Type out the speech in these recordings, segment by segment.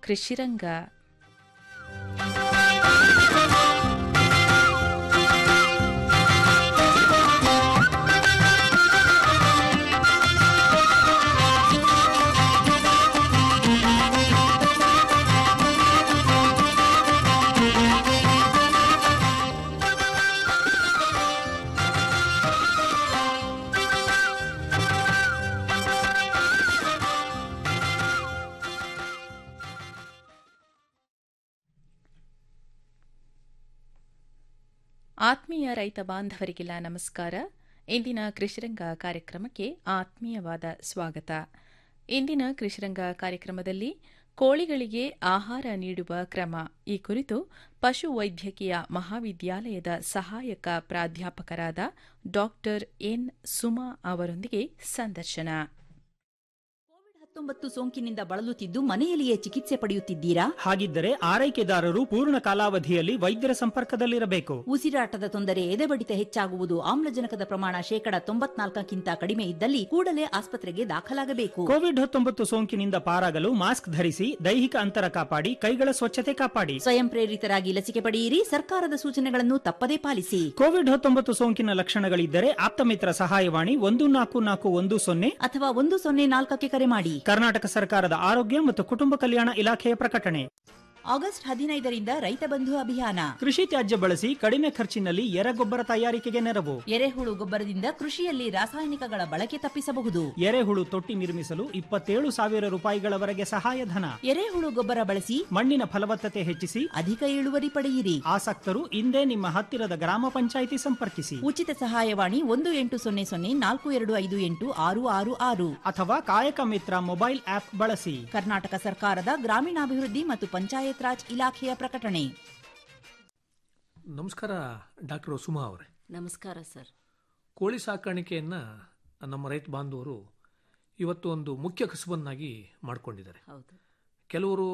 ಕೃಷಿರಂಗ ಆತ್ಮೀಯ ರೈತ ಬಾಂಧವರಿಗೆಲ್ಲ ನಮಸ್ಕಾರ ಇಂದಿನ ಕೃಷಿರಂಗ ಕಾರ್ಯಕ್ರಮಕ್ಕೆ ಆತ್ಮೀಯವಾದ ಸ್ವಾಗತ ಇಂದಿನ ಕೃಷಿರಂಗ ಕಾರ್ಯಕ್ರಮದಲ್ಲಿ ಕೋಳಿಗಳಿಗೆ ಆಹಾರ ನೀಡುವ ಕ್ರಮ ಈ ಕುರಿತು ಪಶು ವೈದ್ಯಕೀಯ ಮಹಾವಿದ್ಯಾಲಯದ ಸಹಾಯಕ ಪ್ರಾಧ್ಯಾಪಕರಾದ ಡಾ ಎನ್ ಸುಮಾ ಅವರೊಂದಿಗೆ ಸಂದರ್ಶನ ಹತ್ತೊಂಬತ್ತು ಸೋಂಕಿನಿಂದ ಬಳಲುತ್ತಿದ್ದು ಮನೆಯಲ್ಲಿಯೇ ಚಿಕಿತ್ಸೆ ಪಡೆಯುತ್ತಿದ್ದೀರಾ ಹಾಗಿದ್ದರೆ ಆರೈಕೆದಾರರು ಪೂರ್ಣ ಕಾಲಾವಧಿಯಲ್ಲಿ ವೈದ್ಯರ ಸಂಪರ್ಕದಲ್ಲಿರಬೇಕು ಉಸಿರಾಟದ ತೊಂದರೆ ಎದೆಬಡಿತ ಹೆಚ್ಚಾಗುವುದು ಆಮ್ಲಜನಕದ ಪ್ರಮಾಣ ಶೇಕಡ ತೊಂಬತ್ನಾಲ್ಕಕ್ಕಿಂತ ಕಡಿಮೆ ಇದ್ದಲ್ಲಿ ಕೂಡಲೇ ಆಸ್ಪತ್ರೆಗೆ ದಾಖಲಾಗಬೇಕು ಕೋವಿಡ್ ಹತ್ತೊಂಬತ್ತು ಸೋಂಕಿನಿಂದ ಪಾರಾಗಲು ಮಾಸ್ಕ್ ಧರಿಸಿ ದೈಹಿಕ ಅಂತರ ಕಾಪಾಡಿ ಕೈಗಳ ಸ್ವಚ್ಛತೆ ಕಾಪಾಡಿ ಸ್ವಯಂ ಪ್ರೇರಿತರಾಗಿ ಲಸಿಕೆ ಪಡೆಯಿರಿ ಸರ್ಕಾರದ ಸೂಚನೆಗಳನ್ನು ತಪ್ಪದೇ ಪಾಲಿಸಿ ಕೋವಿಡ್ ಹತ್ತೊಂಬತ್ತು ಸೋಂಕಿನ ಲಕ್ಷಣಗಳಿದ್ದರೆ ಆಪ್ತಮಿತ್ರ ಸಹಾಯವಾಣಿ ಒಂದು ನಾಲ್ಕು ನಾಲ್ಕು ಒಂದು ಸೊನ್ನೆ ಅಥವಾ ಒಂದು ಸೊನ್ನೆ ನಾಲ್ಕಕ್ಕೆ ಕರೆ ಮಾಡಿ ಕರ್ನಾಟಕ ಸರ್ಕಾರದ ಆರೋಗ್ಯ ಮತ್ತು ಕುಟುಂಬ ಕಲ್ಯಾಣ ಇಲಾಖೆಯ ಪ್ರಕಟಣೆ ಆಗಸ್ಟ್ ಹದಿನೈದರಿಂದ ರೈತ ಬಂಧು ಅಭಿಯಾನ ಕೃಷಿ ತ್ಯಾಜ್ಯ ಬಳಸಿ ಕಡಿಮೆ ಖರ್ಚಿನಲ್ಲಿ ಎರೆಗೊಬ್ಬರ ತಯಾರಿಕೆಗೆ ನೆರವು ಎರೆಹುಳು ಗೊಬ್ಬರದಿಂದ ಕೃಷಿಯಲ್ಲಿ ರಾಸಾಯನಿಕಗಳ ಬಳಕೆ ತಪ್ಪಿಸಬಹುದು ಎರೆಹುಳು ತೊಟ್ಟಿ ನಿರ್ಮಿಸಲು ಇಪ್ಪತ್ತೇಳು ಸಾವಿರ ರೂಪಾಯಿಗಳವರೆಗೆ ಸಹಾಯಧನ ಎರೆಹುಳು ಗೊಬ್ಬರ ಬಳಸಿ ಮಣ್ಣಿನ ಫಲವತ್ತತೆ ಹೆಚ್ಚಿಸಿ ಅಧಿಕ ಇಳುವರಿ ಪಡೆಯಿರಿ ಆಸಕ್ತರು ಇಂದೇ ನಿಮ್ಮ ಹತ್ತಿರದ ಗ್ರಾಮ ಪಂಚಾಯಿತಿ ಸಂಪರ್ಕಿಸಿ ಉಚಿತ ಸಹಾಯವಾಣಿ ಒಂದು ಎಂಟು ಸೊನ್ನೆ ಸೊನ್ನೆ ನಾಲ್ಕು ಎರಡು ಐದು ಎಂಟು ಆರು ಆರು ಆರು ಅಥವಾ ಕಾಯಕ ಮಿತ್ರ ಮೊಬೈಲ್ ಆಪ್ ಬಳಸಿ ಕರ್ನಾಟಕ ಸರ್ಕಾರದ ಗ್ರಾಮೀಣಾಭಿವೃದ್ಧಿ ಮತ್ತು ಪಂಚಾಯತ್ ರಾಜ್ ಇಲಾಖೆಯ ಪ್ರಕಟಣೆ ನಮಸ್ಕಾರ ಡಾಕ್ಟರ್ ಸುಮಾ ಅವರೇ ನಮಸ್ಕಾರ ಸರ್ ಕೋಳಿ ಸಾಕಾಣಿಕೆಯನ್ನು ನಮ್ಮ ರೈತ ಬಾಂಧವರು ಇವತ್ತು ಒಂದು ಮುಖ್ಯ ಕಸುಬನ್ನಾಗಿ ಮಾಡಿಕೊಂಡಿದ್ದಾರೆ ಹೌದು ಕೆಲವರು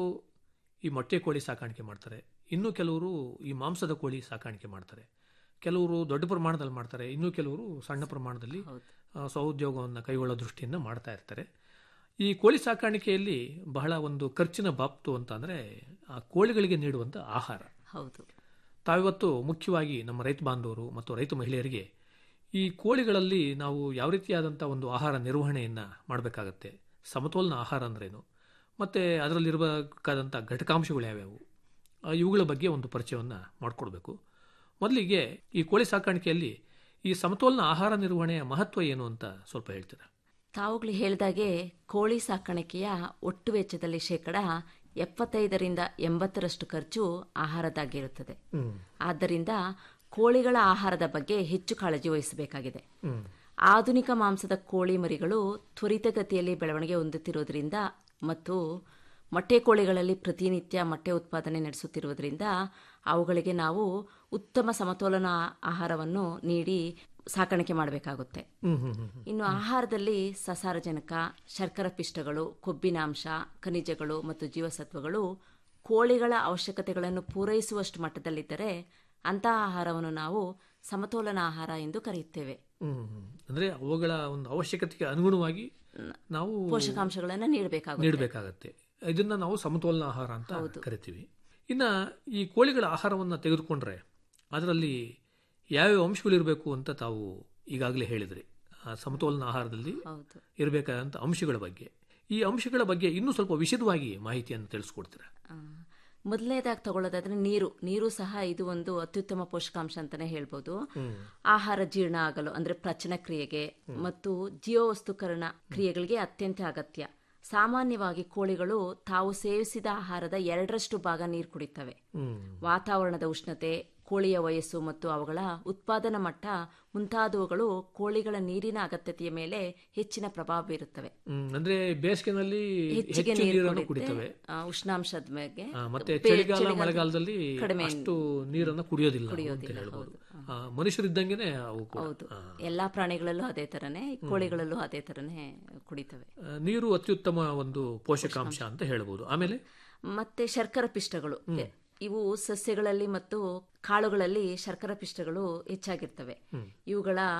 ಈ ಮೊಟ್ಟೆ ಕೋಳಿ ಸಾಕಾಣಿಕೆ ಮಾಡ್ತಾರೆ ಇನ್ನು ಕೆಲವರು ಈ ಮಾಂಸದ ಕೋಳಿ ಸಾಕಾಣಿಕೆ ಮಾಡ್ತಾರೆ ಕೆಲವರು ದೊಡ್ಡ ಪ್ರಮಾಣದಲ್ಲಿ ಮಾಡ್ತಾರೆ ಇನ್ನು ಕೆಲವರು ಸಣ್ಣ ಪ್ರಮಾಣದಲ್ಲಿ ಹೌದು ಆ, ಸ್ವಉದ್ಯೋಗವನ್ನು ಕೈಗೊಳ್ಳೋ ದೃಷ್ಟಿಯಿಂದ ಮಾಡ್ತಾ ಇರ್ತಾರೆ ಈ ಕೋಳಿ ಸಾಕಾಣಿಕೆಯಲ್ಲಿ ಬಹಳ ಒಂದು ಖರ್ಚಿನ ಬಾಪ್ತು ಅಂತ ಅಂದರೆ ಆ ಕೋಳಿಗಳಿಗೆ ನೀಡುವಂಥ ಆಹಾರ ಹೌದು ತಾವಿವತ್ತು ಮುಖ್ಯವಾಗಿ ನಮ್ಮ ರೈತ ಬಾಂಧವರು ಮತ್ತು ರೈತ ಮಹಿಳೆಯರಿಗೆ ಈ ಕೋಳಿಗಳಲ್ಲಿ ನಾವು ಯಾವ ರೀತಿಯಾದಂಥ ಒಂದು ಆಹಾರ ನಿರ್ವಹಣೆಯನ್ನು ಮಾಡಬೇಕಾಗತ್ತೆ ಸಮತೋಲನ ಆಹಾರ ಅಂದ್ರೇನು ಮತ್ತು ಅದರಲ್ಲಿರಬೇಕಾದಂಥ ಘಟಕಾಂಶಗಳು ಯಾವ್ಯಾವು ಆ, ಇವುಗಳ ಬಗ್ಗೆ ಒಂದು ಪರಿಚಯವನ್ನು ಮಾಡಿಕೊಡ್ಬೇಕು ಮೊದಲಿಗೆ ಈ ಕೋಳಿ ಸಾಕಾಣಿಕೆಯಲ್ಲಿ ಈ ಸಮತೋಲನ ಆಹಾರ ನಿರ್ವಹಣೆಯ ಮಹತ್ವ ಏನು ಅಂತ ಸ್ವಲ್ಪ ಹೇಳ್ತೀರಾ ತಾವುಗಳು ಹೇಳಿದಾಗೆ ಕೋಳಿ ಸಾಕಾಣಿಕೆಯ ಒಟ್ಟು ವೆಚ್ಚದಲ್ಲಿ ಶೇಕಡ ಎಪ್ಪತ್ತೈದರಿಂದ ಎಂಬತ್ತರಷ್ಟು ಖರ್ಚು ಆಹಾರದಾಗಿರುತ್ತದೆ ಆದ್ದರಿಂದ ಕೋಳಿಗಳ ಆಹಾರದ ಬಗ್ಗೆ ಹೆಚ್ಚು ಕಾಳಜಿ ವಹಿಸಬೇಕಾಗಿದೆ ಆಧುನಿಕ ಮಾಂಸದ ಕೋಳಿ ಮರಿಗಳು ತ್ವರಿತಗತಿಯಲ್ಲಿ ಬೆಳವಣಿಗೆ ಹೊಂದುತ್ತಿರುವುದರಿಂದ ಮತ್ತು ಮೊಟ್ಟೆ ಕೋಳಿಗಳಲ್ಲಿ ಪ್ರತಿನಿತ್ಯ ಮೊಟ್ಟೆ ಉತ್ಪಾದನೆ ನಡೆಸುತ್ತಿರುವುದರಿಂದ ಅವುಗಳಿಗೆ ನಾವು ಉತ್ತಮ ಸಮತೋಲನ ಆಹಾರವನ್ನು ನೀಡಿ ಸಾಕಾಣಿಕೆ ಮಾಡಬೇಕಾಗುತ್ತೆ ಇನ್ನು ಆಹಾರದಲ್ಲಿ ಸಸಾರಜನಕ ಶರ್ಕರ ಪಿಷ್ಟಗಳು ಕೊಬ್ಬಿನಾಂಶ ಖನಿಜಗಳು ಮತ್ತು ಜೀವಸತ್ವಗಳು ಕೋಳಿಗಳ ಅವಶ್ಯಕತೆಗಳನ್ನು ಪೂರೈಸುವಷ್ಟು ಮಟ್ಟದಲ್ಲಿದ್ದರೆ ಅಂತಹ ಆಹಾರವನ್ನು ನಾವು ಸಮತೋಲನ ಆಹಾರ ಎಂದು ಕರೆಯುತ್ತೇವೆ ಅಂದರೆ ಅವುಗಳ ಒಂದು ಅವಶ್ಯಕತೆಗೆ ಅನುಗುಣವಾಗಿ ನಾವು ಪೋಷಕಾಂಶಗಳನ್ನು ನೀಡಬೇಕಾಗುತ್ತೆ ನೀಡಬೇಕಾಗತ್ತೆ ಇದನ್ನ ನಾವು ಸಮತೋಲನ ಆಹಾರ ಅಂತ ಕರಿತೀವಿ ಇನ್ನ ಈ ಕೋಳಿಗಳ ಆಹಾರವನ್ನು ತೆಗೆದುಕೊಂಡ್ರೆ ಅದರಲ್ಲಿ ಯಾವ್ಯಾವ ಅಂಶಗಳಿರಬೇಕು ಅಂತ ತಾವು ಈಗಾಗಲೇ ಹೇಳಿದ್ರಿ ಆ ಸಮತೋಲನ ಆಹಾರದಲ್ಲಿ ಹೌದು ಇರಬೇಕಾದಂಥ ಅಂಶಗಳ ಬಗ್ಗೆ ಈ ಅಂಶಗಳ ಬಗ್ಗೆ ಇನ್ನೂ ಸ್ವಲ್ಪ ವಿಶದವಾಗಿ ಮಾಹಿತಿಯನ್ನು ತಿಳಿಸ್ಕೊಡ್ತೀರಾ ಆ, ಮೊದಲನೇದಾಗಿ ತಗೊಳ್ಳೋದಾದ್ರೆ ನೀರು ನೀರು ಸಹ ಇದು ಒಂದು ಅತ್ಯುತ್ತಮ ಪೋಷಕಾಂಶ ಅಂತಾನೆ ಹೇಳ್ಬೋದು ಆಹಾರ ಜೀರ್ಣ ಆಗಲು ಅಂದ್ರೆ ಪ್ರಚನ ಕ್ರಿಯೆಗೆ ಮತ್ತು ಜೀವವಸ್ತುಕರಣ ಕ್ರಿಯೆಗಳಿಗೆ ಅತ್ಯಂತ ಅಗತ್ಯ ಸಾಮಾನ್ಯವಾಗಿ ಕೋಳಿಗಳು ತಾವು ಸೇವಿಸಿದ ಆಹಾರದ ಎರಡರಷ್ಟು ಭಾಗ ನೀರು ಕುಡಿತವೆ ವಾತಾವರಣದ ಉಷ್ಣತೆ ಕೋಳಿಯ ವಯಸ್ಸು ಮತ್ತು ಅವುಗಳ ಉತ್ಪಾದನಾ ಮಟ್ಟ ಮುಂತಾದವುಗಳು ಕೋಳಿಗಳ ನೀರಿನ ಅಗತ್ಯತೆಯ ಮೇಲೆ ಹೆಚ್ಚಿನ ಪ್ರಭಾವ ಬೀರುತ್ತವೆ ಹ್ಮ್, ಅಂದ್ರೆ ಬೇಸಿಗೆನಲ್ಲಿ ಹೆಚ್ಚಿಗೆ ಹೆಚ್ಚು ನೀರು ನೀರನ್ನು ಕುಡಿಯುತ್ತೆ. ಕುಡಿತವೆ ಆ, ಉಷ್ಣಾಂಶದ ಮೇಲೆ ಆ, ಮತ್ತೆ ಬೇ- ಚಳಿಗಾಲ ಚಳಿಗಾಲ- ಮಳೆಗಾಲದಲ್ಲಿ ಕಡಿಮೆ ಅಷ್ಟು ನೀರನ್ನು ಕುಡಿಯೋದಿಲ್ಲ ಅಂತ ಕುಡಿಯೋದಿಲ್ಲ, ಹೇಳ್ಬೋದು ಆ, ಮನುಷ್ಯರಿದ್ದಂಗೆನೆ ಅವು ಕೂಡ. ಹೌದು ಆ, ಎಲ್ಲಾ ಪ್ರಾಣಿಗಳಲ್ಲೂ ಅದೇ ತರನೇ ಈ ಕೋಳಿಗಳಲ್ಲೂ ಅದೇ ತರನೇ ಕುಡಿತವೆ ಆ, ನೀರು ಅತ್ಯುತ್ತಮ ಒಂದು ಪೋಷಕಾಂಶ ಅಂತ ಹೇಳ್ಬೋದು ಆಮೇಲೆ ಮತ್ತೆ ಶರ್ಕರ ಪಿಷ್ಟಗಳು ಇವು ಸಸ್ಯಗಳಲ್ಲಿ ಮತ್ತು ಕಾಳುಗಳಲ್ಲಿ ಶರ್ಕರ ಪಿಷ್ಟಗಳು ಹೆಚ್ಚಾಗಿರ್ತವೆ ಇವುಗಳ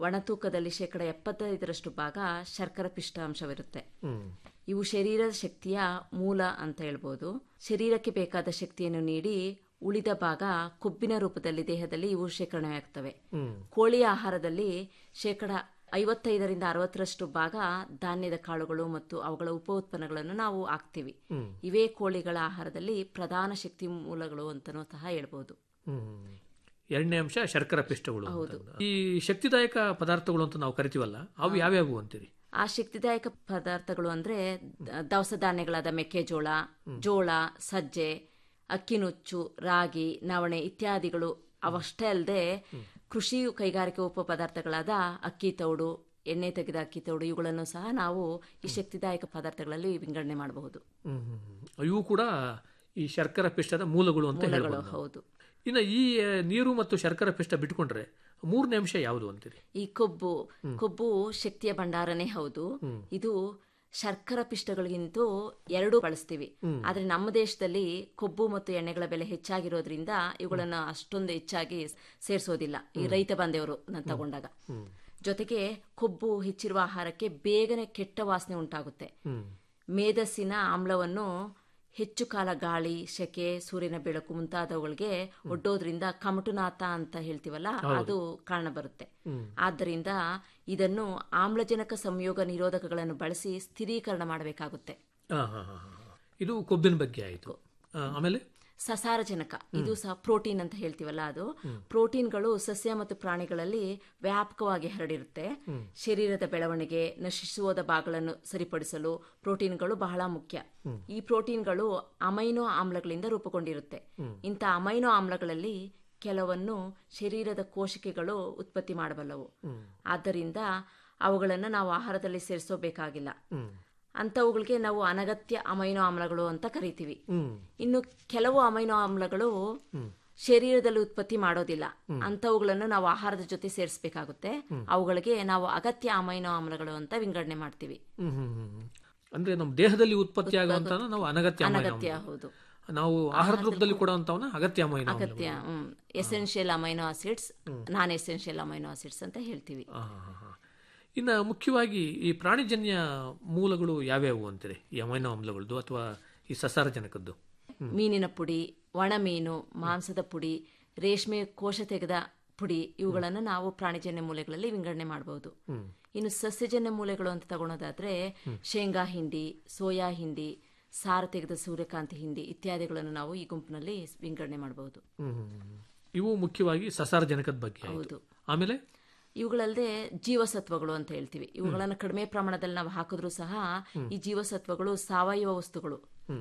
ಒಣತೂಕದಲ್ಲಿ ಶೇಕಡ ಎಪ್ಪತ್ತೈದರಷ್ಟು ಭಾಗ ಶರ್ಕರ ಪಿಷ್ಟಾಂಶವಿರುತ್ತೆ ಹ್ಮ್ ಇವು ಶರೀರದ ಶಕ್ತಿಯ ಮೂಲ ಅಂತ ಹೇಳ್ಬೋದು ಶರೀರಕ್ಕೆ ಬೇಕಾದ ಶಕ್ತಿಯನ್ನು ನೀಡಿ ಉಳಿದ ಭಾಗ ಕೊಬ್ಬಿನ ರೂಪದಲ್ಲಿ ದೇಹದಲ್ಲಿ ಇವು ಶೇಖರಣೆಯಾಗ್ತವೆ ಹ್ಮ್ ಕೋಳಿಯ ಆಹಾರದಲ್ಲಿ ಶೇಕಡ ಐವತ್ತೈದರಿಂದ ಅರವತ್ತರಷ್ಟು ಭಾಗ ಧಾನ್ಯದ ಕಾಳುಗಳು ಮತ್ತು ಅವುಗಳ ಉಪ ಉತ್ಪನ್ನಗಳನ್ನು ನಾವು ಹಾಕ್ತಿವಿ ಹ್ಮ್. ಇವೇ ಕೋಳಿಗಳ ಆಹಾರದಲ್ಲಿ ಪ್ರಧಾನ ಶಕ್ತಿ ಮೂಲಗಳು ಅಂತನೂ ಸಹ ಹೇಳ್ಬೋದು ಹ್ಮ್ ಎರಡನೇ ಅಂಶ ಶರ್ಕರ ಪಿಷ್ಟಗಳು ಅಂತ. ಈ ಶಕ್ತಿದಾಯಕ ಪದಾರ್ಥಗಳು ಅಂತ ನಾವು ಕರಿತೀವಲ್ಲ ಅವು ಯಾವ್ಯಾವು ಅಂತೀರಿ ಆ ಶಕ್ತಿದಾಯಕ ಪದಾರ್ಥಗಳು ಅಂದ್ರೆ ದ- ದವಸ ಧಾನ್ಯಗಳಾದ ಮೆಕ್ಕೆಜೋಳ ಜೋಳ ಸಜ್ಜೆ ಅಕ್ಕಿನುಚ್ಚು ರಾಗಿ ನವಣೆ ಇತ್ಯಾದಿಗಳು ಅವಷ್ಟೇ ಅಲ್ಲದೆ ಕೃಷಿ ಕೈಗಾರಿಕೆ ಉಪ ಪದಾರ್ಥಗಳಾದ ಅಕ್ಕಿ ತೌಡು ಎಣ್ಣೆ ತೆಗೆದ ಅಕ್ಕಿ ತೌಡು ಇವುಗಳನ್ನು ಸಹ ನಾವು ಈ ಶಕ್ತಿದಾಯಕ ಪದಾರ್ಥಗಳಲ್ಲಿ ವಿಂಗಡಣೆ ಮಾಡಬಹುದು ಹ್ಮ್ ಹ್ಮ್, ಹ್ಮ್. ಇವು ಕೂಡ ಈ ಶರ್ಕರ ಪಿಷ್ಟದ ಮೂಲಗಳು ಅಂತ ಮೂಲಗಳು ಹೇಳ್ಬೋದು ನಾವು. ಹೌದು ಇನ್ನು ಈ ಆ, ನೀರು ಮತ್ತು ಶರ್ಕರ ಪಿಷ್ಟ ಬಿಟ್ಕೊಂಡ್ರೆ ಮೂರನೇ ಅಂಶ ಯಾವುದು ಅಂತೀರಿ ಈ ಕೊಬ್ಬು ಕೊಬ್ಬು ಶಕ್ತಿಯ ಭಂಡಾರನೇ ಹೌದು ಇದು ಶರ್ಕರ ಪಿಷ್ಟಗಳಿಗಿಂತೂ ಎರಡೂ ಬಳಸ್ತೀವಿ ಆದ್ರೆ ನಮ್ಮ ದೇಶದಲ್ಲಿ ಕೊಬ್ಬು ಮತ್ತು ಎಣ್ಣೆಗಳ ಬೆಲೆ ಹೆಚ್ಚಾಗಿರೋದ್ರಿಂದ ಇವುಗಳನ್ನ ಅಷ್ಟೊಂದು ಹೆಚ್ಚಾಗಿ ಸೇರಿಸೋದಿಲ್ಲ ಈ ರೈತ ಬಾಂಧವರು ತಗೊಂಡಾಗ ಜೊತೆಗೆ ಕೊಬ್ಬು ಹೆಚ್ಚಿರುವ ಆಹಾರಕ್ಕೆ ಬೇಗನೆ ಕೆಟ್ಟ ವಾಸನೆ ಉಂಟಾಗುತ್ತೆ ಹ್ಮ್ ಮೇಧಸ್ಸಿನ ಆಮ್ಲವನ್ನು ಹೆಚ್ಚು ಕಾಲ ಗಾಳಿ ಸೆಕೆ ಸೂರ್ಯನ ಬೆಳಕು ಮುಂತಾದವುಗಳಿಗೆ ಒಡ್ಡೋದ್ರಿಂದ ಕಮಟುನಾಥ ಅಂತ ಹೇಳ್ತೀವಲ್ಲ ಅದು ಕಾರಣ ಬರುತ್ತೆ ಆದ್ದರಿಂದ ಇದನ್ನು ಆಮ್ಲಜನಕ ಸಂಯೋಗ ನಿರೋಧಕಗಳನ್ನು ಬಳಸಿ ಸ್ಥಿರೀಕರಣ ಮಾಡಬೇಕಾಗುತ್ತೆ ಆ, ಹಾ, ಹಾ, ಹಾ. ಇದು ಕೊಬ್ಬಿನ ಬಗ್ಗೆ ಆಯಿತು ಆಮೇಲೆ ಸಸಾರಜನಕ ಇದು ಸಹ ಪ್ರೋಟೀನ್ ಅಂತ ಹೇಳ್ತೀವಲ್ಲ ಅದು ಪ್ರೋಟೀನ್ಗಳು ಸಸ್ಯ ಮತ್ತು ಪ್ರಾಣಿಗಳಲ್ಲಿ ವ್ಯಾಪಕವಾಗಿ ಹರಡಿರುತ್ತೆ ಶರೀರದ ಬೆಳವಣಿಗೆ ನಶಿಸುವುದ ಭಾಗಗಳನ್ನು ಸರಿಪಡಿಸಲು ಪ್ರೋಟೀನ್ಗಳು ಬಹಳ ಮುಖ್ಯ ಈ ಪ್ರೋಟೀನ್ಗಳು ಅಮೈನೋ ಆಮ್ಲಗಳಿಂದ ರೂಪುಗೊಂಡಿರುತ್ತೆ ಇಂಥ ಅಮೈನೋ ಆಮ್ಲಗಳಲ್ಲಿ ಕೆಲವನ್ನು ಶರೀರದ ಕೋಶಿಕೆಗಳು ಉತ್ಪತ್ತಿ ಮಾಡಬಲ್ಲವು ಆದ್ದರಿಂದ ಅವುಗಳನ್ನು ನಾವು ಆಹಾರದಲ್ಲಿ ಸೇರಿಸೋಬೇಕಾಗಿಲ್ಲ ಅಂಥವುಗಳಿಗೆ ನಾವು ಅನಗತ್ಯ ಅಮೈನೋ ಆಮ್ಲಗಳು ಅಂತ ಕರಿತೀವಿ ಹ್ಮ್ ಇನ್ನು ಕೆಲವು ಅಮೈನೋ ಆಮ್ಲಗಳು ಶರೀರದಲ್ಲಿ ಉತ್ಪತ್ತಿ ಮಾಡೋದಿಲ್ಲ ಅಂಥವುಗಳನ್ನು ನಾವು ಆಹಾರದ ಜೊತೆ ಸೇರಿಸಬೇಕಾಗುತ್ತೆ ಅವುಗಳಿಗೆ ನಾವು ಅಗತ್ಯ ಅಮೈನೋ ಆಮ್ಲಗಳು ಅಂತ ವಿಂಗಡಣೆ ಮಾಡ್ತೀವಿ ಹ್ಮ್ ಹ್ಮ್ ಹ್ಮ್ ಹ್ಮ್. ಅಂದ್ರೆ ನಮ್ಮ ದೇಹದಲ್ಲಿ ಉತ್ಪತ್ತಿ ಆಗುವಂತ ನಾವು ಅನಗತ್ಯ ಅಮೈನೋ ಅನಗತ್ಯ ಆಮ್ಲಗಳು. ಹೌದು ನಾವು ಆಹಾರದ ರೂಪದಲ್ಲಿ ಕೊಡುವಂತವನ್ನ ಅಗತ್ಯ ಅಮೈನೋ ಆಮ್ಲಗಳು. ಅಗತ್ಯ essential amino acids non essential amino acids ಅಂತ ಹೇಳ್ತೀವಿ ಆ, ಹಾ, ಹಾ, ಹಾ. ಇನ್ನು ಮುಖ್ಯವಾಗಿ ಈ ಪ್ರಾಣಿಜನ್ಯ ಮೂಲಗಳು ಯಾವ್ಯಾವು ಅಂತೀರಿ ಈ ಅಮೈನೋ ಆಮ್ಲಗಳದ್ದು ಅಥವಾ ಈ ಸಸಾರಜನಕದ್ದು ಮೀನಿನ ಪುಡಿ ಒಣಮೀನು ಮಾಂಸದ ಪುಡಿ ರೇಷ್ಮೆ ಕೋಶ ತೆಗೆದ ಪುಡಿ ಇವುಗಳನ್ನು ನಾವು ಪ್ರಾಣಿಜನ್ಯ ಮೂಲೆಗಳಲ್ಲಿ ವಿಂಗಡಣೆ ಮಾಡಬಹುದು ಇನ್ನು ಸಸ್ಯಜನ್ಯ ಮೂಲೆಗಳು ಅಂತ ತಗೊಳೋದಾದ್ರೆ ಶೇಂಗಾ ಹಿಂಡಿ ಸೋಯಾ ಹಿಂಡಿ ಸಾರ ತೆಗೆದ ಸೂರ್ಯಕಾಂತಿ ಹಿಂಡಿ ಇತ್ಯಾದಿಗಳನ್ನು ನಾವು ಈ ಗುಂಪಿನಲ್ಲಿ ವಿಂಗಡಣೆ ಮಾಡಬಹುದು ಹ್ಮ್ ಹ್ಮ್, ಹ್ಮ್. ಇವು ಮುಖ್ಯವಾಗಿ ಸಸಾರಜನಕದ ಬಗ್ಗೆ ಆಯ್ತು. ಹೌದು. ಆಮೇಲೆ ಇವುಗಳಲ್ಲದೆ ಜೀವಸತ್ವಗಳು ಅಂತ ಹೇಳ್ತೀವಿ ಇವುಗಳನ್ನು ಕಡಿಮೆ ಪ್ರಮಾಣದಲ್ಲಿ ನಾವು ಹಾಕಿದ್ರೂ ಸಹ ಈ ಜೀವಸತ್ವಗಳು ಸಾವಯವ ವಸ್ತುಗಳು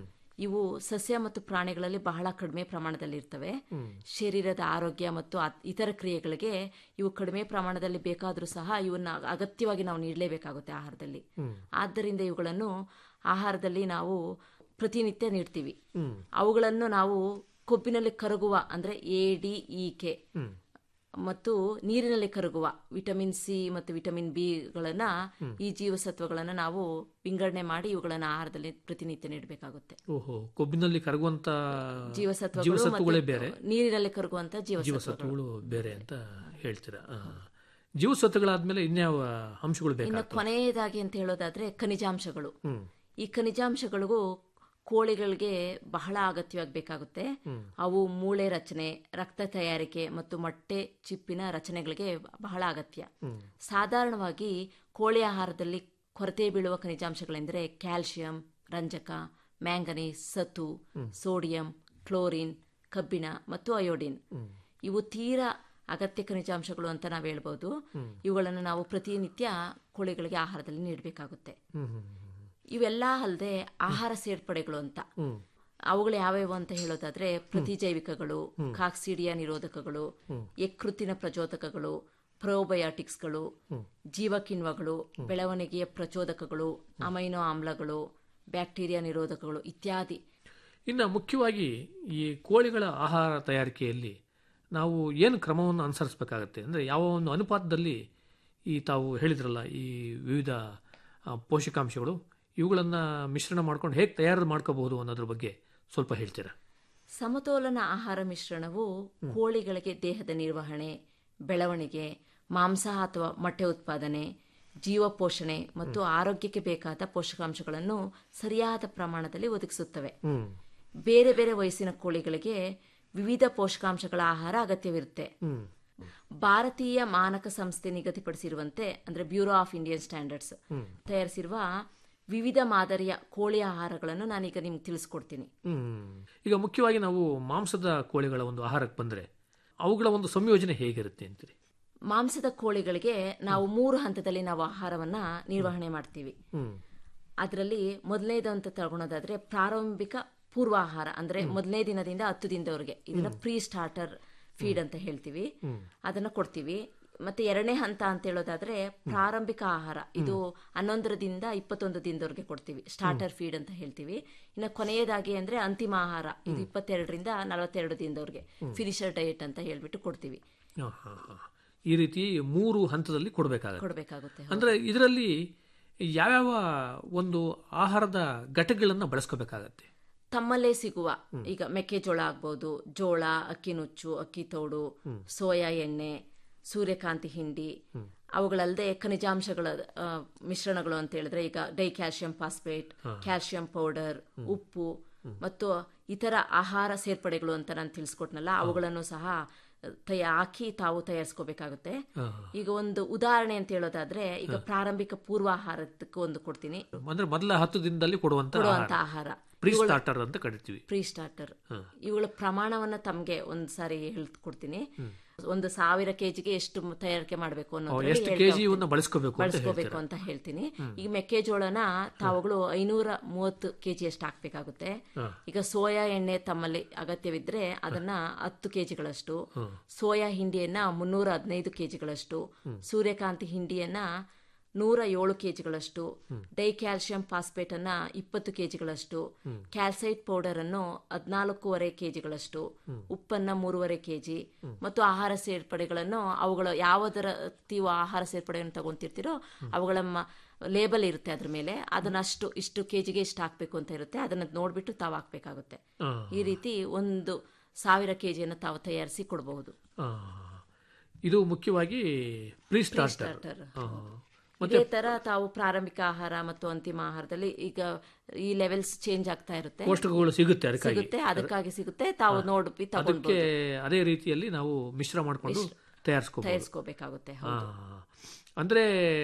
ಇವು ಸಸ್ಯ ಮತ್ತು ಪ್ರಾಣಿಗಳಲ್ಲಿ ಬಹಳ ಕಡಿಮೆ ಪ್ರಮಾಣದಲ್ಲಿ ಇರ್ತವೆ ಶರೀರದ ಆರೋಗ್ಯ ಮತ್ತು ಅತ್- ಇತರ ಕ್ರಿಯೆಗಳಿಗೆ ಇವು ಕಡಿಮೆ ಪ್ರಮಾಣದಲ್ಲಿ ಬೇಕಾದರೂ ಸಹ ಇವನ್ನ ಅಗತ್ಯವಾಗಿ ನಾವು ನೀಡಲೇಬೇಕಾಗುತ್ತೆ ಆಹಾರದಲ್ಲಿ ಆದ್ದರಿಂದ ಇವುಗಳನ್ನು ಆಹಾರದಲ್ಲಿ ನಾವು ಪ್ರತಿನಿತ್ಯ ನೀಡ್ತೀವಿ ಅವುಗಳನ್ನು ನಾವು ಕೊಬ್ಬಿನಲ್ಲಿ ಕರಗುವ ಅಂದ್ರೆ ಎ ಡಿ ಇ ಕೆ ಮತ್ತು ನೀರಿನಲ್ಲಿ ಕರಗುವ ವಿಟಮಿನ್ ಸಿ ಮತ್ತು ವಿಟಮಿನ್ ಬಿ ಗಳನ್ನ ಈ ಜೀವಸತ್ವಗಳನ್ನ ನಾವು ವಿಂಗಡಣೆ ಮಾಡಿ ಇವುಗಳನ್ನ ಆಹಾರದಲ್ಲಿ ಪ್ರತಿನಿತ್ಯ ನೀಡಬೇಕಾಗುತ್ತೆ ಓಹೋ ಕೊಬ್ಬಿನಲ್ಲಿ ಕರಗುವಂತ ಜೀವಸತ್ವಗಳು ಜೀವಸತ್ವಗಳೇ ಮತ್ತು ಬೇರೆ ನೀರಿನಲ್ಲಿ ಕರಗುವಂತ ಜೀವಸತ್ವಗಳು ಜೀವಸತ್ವಗಳು ಬೇರೆ ಅಂತ ಹೇಳ್ತೀರಾ ಆ. ಜೀವಸತ್ವಗಳಾದ್ಮೇಲೆ ಇನ್ಯಾವ ಅಂಶಗಳು ಇನ್ನು ಬೇಕಾಗ್ತವೆ ಕೊನೆಯದಾಗಿ ಅಂತ ಹೇಳೋದಾದ್ರೆ ಖನಿಜಾಂಶಗಳು ಈ ಖನಿಜಾಂಶಗಳಿಗೂ ಕೋಳಿಗಳಿಗೆ ಬಹಳ ಅಗತ್ಯವಾಗಿ ಬೇಕಾಗುತ್ತೆ ಅವು ಮೂಳೆ ರಚನೆ ರಕ್ತ ತಯಾರಿಕೆ ಮತ್ತು ಮೊಟ್ಟೆ ಚಿಪ್ಪಿನ ರಚನೆಗಳಿಗೆ ಬಹಳ ಅಗತ್ಯ ಸಾಧಾರಣವಾಗಿ ಕೋಳಿ ಆಹಾರದಲ್ಲಿ ಕೊರತೆ ಬೀಳುವ ಖನಿಜಾಂಶಗಳೆಂದರೆ ಕ್ಯಾಲ್ಸಿಯಂ ರಂಜಕ ಮ್ಯಾಂಗನೀಸ್ ಸತು ಸೋಡಿಯಂ ಕ್ಲೋರಿನ್ ಕಬ್ಬಿಣ ಮತ್ತು ಅಯೋಡಿನ್ ಇವು ತೀರಾ ಅಗತ್ಯ ಖನಿಜಾಂಶಗಳು ಅಂತ ನಾವು ಹೇಳ್ಬೋದು ಇವುಗಳನ್ನು ನಾವು ಪ್ರತಿನಿತ್ಯ ಕೋಳಿಗಳಿಗೆ ಆಹಾರದಲ್ಲಿ ನೀಡಬೇಕಾಗುತ್ತೆ ಇವೆಲ್ಲ ಅಲ್ಲದೆ ಆಹಾರ ಸೇರ್ಪಡೆಗಳು ಅಂತ ಅವುಗಳು ಯಾವ್ಯಾವು ಅಂತ ಹೇಳೋದಾದ್ರೆ ಪ್ರತಿಜೈವಿಕಗಳು ಕಾಕ್ಸಿಡಿಯಾ ನಿರೋಧಕಗಳು ಯಕೃತ್ತಿನ ಪ್ರಚೋದಕಗಳು ಪ್ರೋಬಯಾಟಿಕ್ಸ್ಗಳು ಜೀವಕಿಣ್ವಗಳು ಬೆಳವಣಿಗೆಯ ಪ್ರಚೋದಕಗಳು ಅಮೈನೋ ಆಮ್ಲಗಳು ಬ್ಯಾಕ್ಟೀರಿಯಾ ನಿರೋಧಕಗಳು ಇತ್ಯಾದಿ ಇನ್ನು ಮುಖ್ಯವಾಗಿ ಈ ಕೋಳಿಗಳ ಆಹಾರ ತಯಾರಿಕೆಯಲ್ಲಿ ನಾವು ಏನು ಕ್ರಮವನ್ನು ಅನುಸರಿಸಬೇಕಾಗತ್ತೆ ಅಂದರೆ ಯಾವ ಒಂದು ಅನುಪಾತದಲ್ಲಿ ಈ ತಾವು ಹೇಳಿದ್ರಲ್ಲ ಈ ವಿವಿಧ ಆ, ಪೋಷಕಾಂಶಗಳು ಇವುಗಳನ್ನು ಮಿಶ್ರಣ ಮಾಡ್ಕೊಂಡು ಹೇಗೆ ತಯಾರು ಮಾಡ್ಕೋಬಹುದು ಅನ್ನೋದ್ರ ಬಗ್ಗೆ ಸ್ವಲ್ಪ ಹೇಳ್ತೀರಾ ಸಮತೋಲನ ಆಹಾರ ಮಿಶ್ರಣವು ಕೋಳಿಗಳಿಗೆ ದೇಹದ ನಿರ್ವಹಣೆ ಬೆಳವಣಿಗೆ ಮಾಂಸ ಅಥವಾ ಮೊಟ್ಟೆ ಉತ್ಪಾದನೆ ಜೀವ ಪೋಷಣೆ ಮತ್ತು ಆರೋಗ್ಯಕ್ಕೆ ಬೇಕಾದ ಪೋಷಕಾಂಶಗಳನ್ನು ಸರಿಯಾದ ಪ್ರಮಾಣದಲ್ಲಿ ಒದಗಿಸುತ್ತವೆ ಹ್ಮ್ ಬೇರೆ ಬೇರೆ ವಯಸ್ಸಿನ ಕೋಳಿಗಳಿಗೆ ವಿವಿಧ ಪೋಷಕಾಂಶಗಳ ಆಹಾರ ಅಗತ್ಯವಿರುತ್ತೆ ಹ್ಮ್ ಭಾರತೀಯ ಮಾನಕ ಸಂಸ್ಥೆ ನಿಗದಿಪಡಿಸಿರುವಂತೆ ಅಂದ್ರೆ ಬ್ಯೂರೋ ಆಫ್ ಇಂಡಿಯನ್ ಸ್ಟ್ಯಾಂಡರ್ಡ್ಸ್ ತಯಾರಿಸಿರುವ ವಿವಿಧ ಮಾದರಿಯ ಕೋಳಿ ಆಹಾರಗಳನ್ನು ನಾನೀಗ ನಿಮ್ಗೆ ತಿಳಿಸ್ಕೊಡ್ತೀನಿ ಹ್ಮ್ ಈಗ ಮುಖ್ಯವಾಗಿ ನಾವು ಮಾಂಸದ ಕೋಳಿಗಳ ಒಂದು ಆಹಾರಕ್ಕೆ ಬಂದ್ರೆ ಅವುಗಳ ಒಂದು ಸಂಯೋಜನೆ ಹೇಗಿರುತ್ತೆ ಅಂತೀರಿ ಮಾಂಸದ ಕೋಳಿಗಳಿಗೆ ನಾವು ಮೂರು ಹಂತದಲ್ಲಿ ನಾವು ಆಹಾರವನ್ನ ನಿರ್ವಹಣೆ ಮಾಡ್ತೀವಿ ಹ್ಮ್ ಅದರಲ್ಲಿ ಮೊದಲನೇದು ಅಂತ ತಗೊಳೋದಾದ್ರೆ ಪ್ರಾರಂಭಿಕ ಪೂರ್ವಾಹಾರ ಅಂದ್ರೆ ಮೊದಲನೇ ದಿನದಿಂದ ಹತ್ತು ದಿನದವರೆಗೆ ಇದನ್ನ ಪ್ರೀ ಸ್ಟಾರ್ಟರ್ ಫೀಡ್ ಅಂತ ಹೇಳ್ತೀವಿ ಅದನ್ನ ಕೊಡ್ತೀವಿ ಮತ್ತೆ ಎರಡನೇ ಹಂತ ಅಂತ ಹೇಳೋದಾದ್ರೆ ಪ್ರಾರಂಭಿಕ ಆಹಾರ ಇದು ಹನ್ನೊಂದರದಿಂದ ಇಪ್ಪತ್ತೊಂದು ದಿನದವರೆಗೆ ಕೊಡ್ತೀವಿ ಸ್ಟಾರ್ಟರ್ ಫೀಡ್ ಅಂತ ಹೇಳ್ತೀವಿ ಇನ್ನು ಕೊನೆಯದಾಗಿ ಅಂದ್ರೆ ಅಂತಿಮ ಆಹಾರ ಇದು ಇಪ್ಪತ್ತೆರಡರಿಂದ ನಲವತ್ತೆರಡು ದಿನದವರೆಗೆ ಫಿನಿಶರ್ ಡಯಟ್ ಅಂತ ಹೇಳ್ಬಿಟ್ಟು ಕೊಡ್ತೀವಿ ಹಾ, ಹಾ, ಹಾ. ಈ ರೀತಿ ಮೂರು ಹಂತದಲ್ಲಿ ಕೊಡಬೇಕಾಗತ್ತೆ ಕೊಡಬೇಕಾಗುತ್ತೆ ಅಂದ್ರೆ ಇದರಲ್ಲಿ ಯಾವ್ಯಾವ ಒಂದು ಆಹಾರದ ಘಟಕಗಳನ್ನ ಬಳಸ್ಕೋಬೇಕಾಗತ್ತೆ ತಮ್ಮಲ್ಲೇ ಸಿಗುವ ಈಗ ಮೆಕ್ಕೆಜೋಳ ಆಗ್ಬೋದು ಜೋಳ ಅಕ್ಕಿ ನುಚ್ಚು ಅಕ್ಕಿ ತೋಡು ಸೋಯಾ ಎಣ್ಣೆ ಸೂರ್ಯಕಾಂತಿ ಹಿಂಡಿ ಅವುಗಳಲ್ಲದೆ ಖನಿಜಾಂಶಗಳ ಆ, ಮಿಶ್ರಣಗಳು ಅಂತ ಹೇಳಿದ್ರೆ ಈಗ di calcium phosphate calcium powder ಉಪ್ಪು ಮತ್ತು ಇತರ ಆಹಾರ ಸೇರ್ಪಡೆಗಳು ಅಂತ ನಾನು ತಿಳಿಸ್ಕೊಟ್ನಲ್ಲ ಅವುಗಳನ್ನು ಸಹ ತಯ ಹಾಕಿ ತಾವು ತಯಾರಿಸ್ಕೋಬೇಕಾಗುತ್ತೆ ಈಗ ಒಂದು ಉದಾಹರಣೆ ಅಂತ ಹೇಳೋದಾದ್ರೆ ಈಗ ಪ್ರಾರಂಭಿಕ ಪೂರ್ವಾಹಾರಕ್ಕೆ ಒಂದು ಕೊಡ್ತೀನಿ ಅಂದ್ರೆ ಮೊದಲ ಹತ್ತು ದಿನದಲ್ಲಿ ಕೊಡುವಂತ ಕೊಡುವಂತ ಆಹಾರ ಪ್ರೀ ಸ್ಟಾರ್ಟರ್ ಅಂತ ಕರಿತೀವಿ ಪ್ರೀ ಸ್ಟಾರ್ಟರ್ ಇವುಗಳ ಪ್ರಮಾಣವನ್ನ ತಮ್ಗೆ ಒಂದ್ ಸಾರಿ ಹೇಳ್ಕೊಡ್ತೀನಿ ಒಂದು ಸಾವಿರ ಕೆಜಿಗೆ ಎಷ್ಟು ತಯಾರಿಕೆ ಮಾಡಬೇಕು ಅನ್ನೋದ್ರಲ್ಲಿ ಎಷ್ಟು ಹೇಳ್ತಾ ಕೆಜಿ ಹೋಗ್ತೀನಿ. ಬಳಸ್ಕೋಬೇಕು ಅಂತ ಬಳಸ್ಕೋಬೇಕು ಅಂತ ಹೇಳ್ತೀನಿ ಈಗ ಮೆಕ್ಕೆಜೋಳನ ತಾವುಗಳು ಐನೂರ ಮೂವತ್ತು ಕೆಜಿ ಅಷ್ಟು ಹಾಕ್ಬೇಕಾಗುತ್ತೆ ಈಗ ಸೋಯಾ ಎಣ್ಣೆ ತಮ್ಮಲ್ಲಿ ಅಗತ್ಯವಿದ್ರೆ ಅದನ್ನ ಹತ್ತು ಕೆಜಿಗಳಷ್ಟು ಸೋಯಾ ಹಿಂಡಿಯನ್ನ ಮುನ್ನೂರ ಹದಿನೈದು ಕೆಜಿಗಳಷ್ಟು ಸೂರ್ಯಕಾಂತಿ ಹಿಂಡಿಯನ್ನ ನೂರ ಏಳು ಕೆಜಿಗಳಷ್ಟು ಡೈ ಕ್ಯಾಲ್ಸಿಯಂ ಫಾಸ್ಫೇಟ್ ಅನ್ನ ಇಪ್ಪತ್ತು ಕೆಜಿಗಳಷ್ಟು ಕ್ಯಾಲ್ಸೈಟ್ ಪೌಡರ್ ಅನ್ನು ಹದಿನಾಲ್ಕೂವರೆ ಕೆಜಿಗಳಷ್ಟು ಉಪ್ಪನ್ನ ಮೂರುವರೆ ಕೆಜಿ ಮತ್ತು ಆಹಾರ ಸೇರ್ಪಡೆಗಳನ್ನು ಅವುಗಳ ಯಾವುದರ ನೀವು ಆಹಾರ ಸೇರ್ಪಡೆಯನ್ನು ತಗೊಂತಿರ್ತೀರೋ ಅವುಗಳ ಲೇಬಲ್ ಇರುತ್ತೆ ಅದ್ರ ಮೇಲೆ ಅದನ್ನ ಅಷ್ಟು ಇಷ್ಟು ಕೆಜಿಗೆ ಇಷ್ಟು ಹಾಕ್ಬೇಕು ಅಂತ ಇರುತ್ತೆ ಅದನ್ನ ನೋಡ್ಬಿಟ್ಟು ತಾವು ಹಾಕ್ಬೇಕಾಗುತ್ತೆ ಹಾ. ಈ ರೀತಿ ಒಂದು ಸಾವಿರ ಕೆಜಿಯನ್ನು ತಾವು ತಯಾರಿಸಿ ಕೊಡಬಹುದು ಆ, ಇದು ಮುಖ್ಯವಾಗಿ ಪ್ರೀ ಸ್ಟಾರ್ಟರ್ ಸ್ಟಾರ್ಟರ್ ಆ, ಇದೇ ತರ ತಾವು ಪ್ರಾರಂಭಿಕ ಆಹಾರ ಮತ್ತು ಅಂತಿಮ ಆಹಾರದಲ್ಲಿ ಈಗ ಈ ಲೆವೆಲ್ಸ್ ಚೇಂಜ್ ಆಗ್ತಾ ಇರುತ್ತೆ ಪೋಷಕಗಳು ಸಿಗುತ್ತೆ ಅದಕ್ಕಾಗಿ ಸಿಗುತ್ತೆ ಅದಕ್ಕಾಗಿ ಸಿಗುತ್ತೆ ತಾವು ನೋಡಿ ಅದಕ್ಕೆ ತಗೊಂಡು ಅದೇ ರೀತಿಯಲ್ಲಿ ನಾವು ಮಿಶ್ರ ಮಾಡಿಕೊಂಡು ತಯಾರಿಸ್ಕೋಬಹುದು ತಯಾರಿಸ್ಕೋಬೇಕಾಗುತ್ತೆ ಅಂದ್ರೆ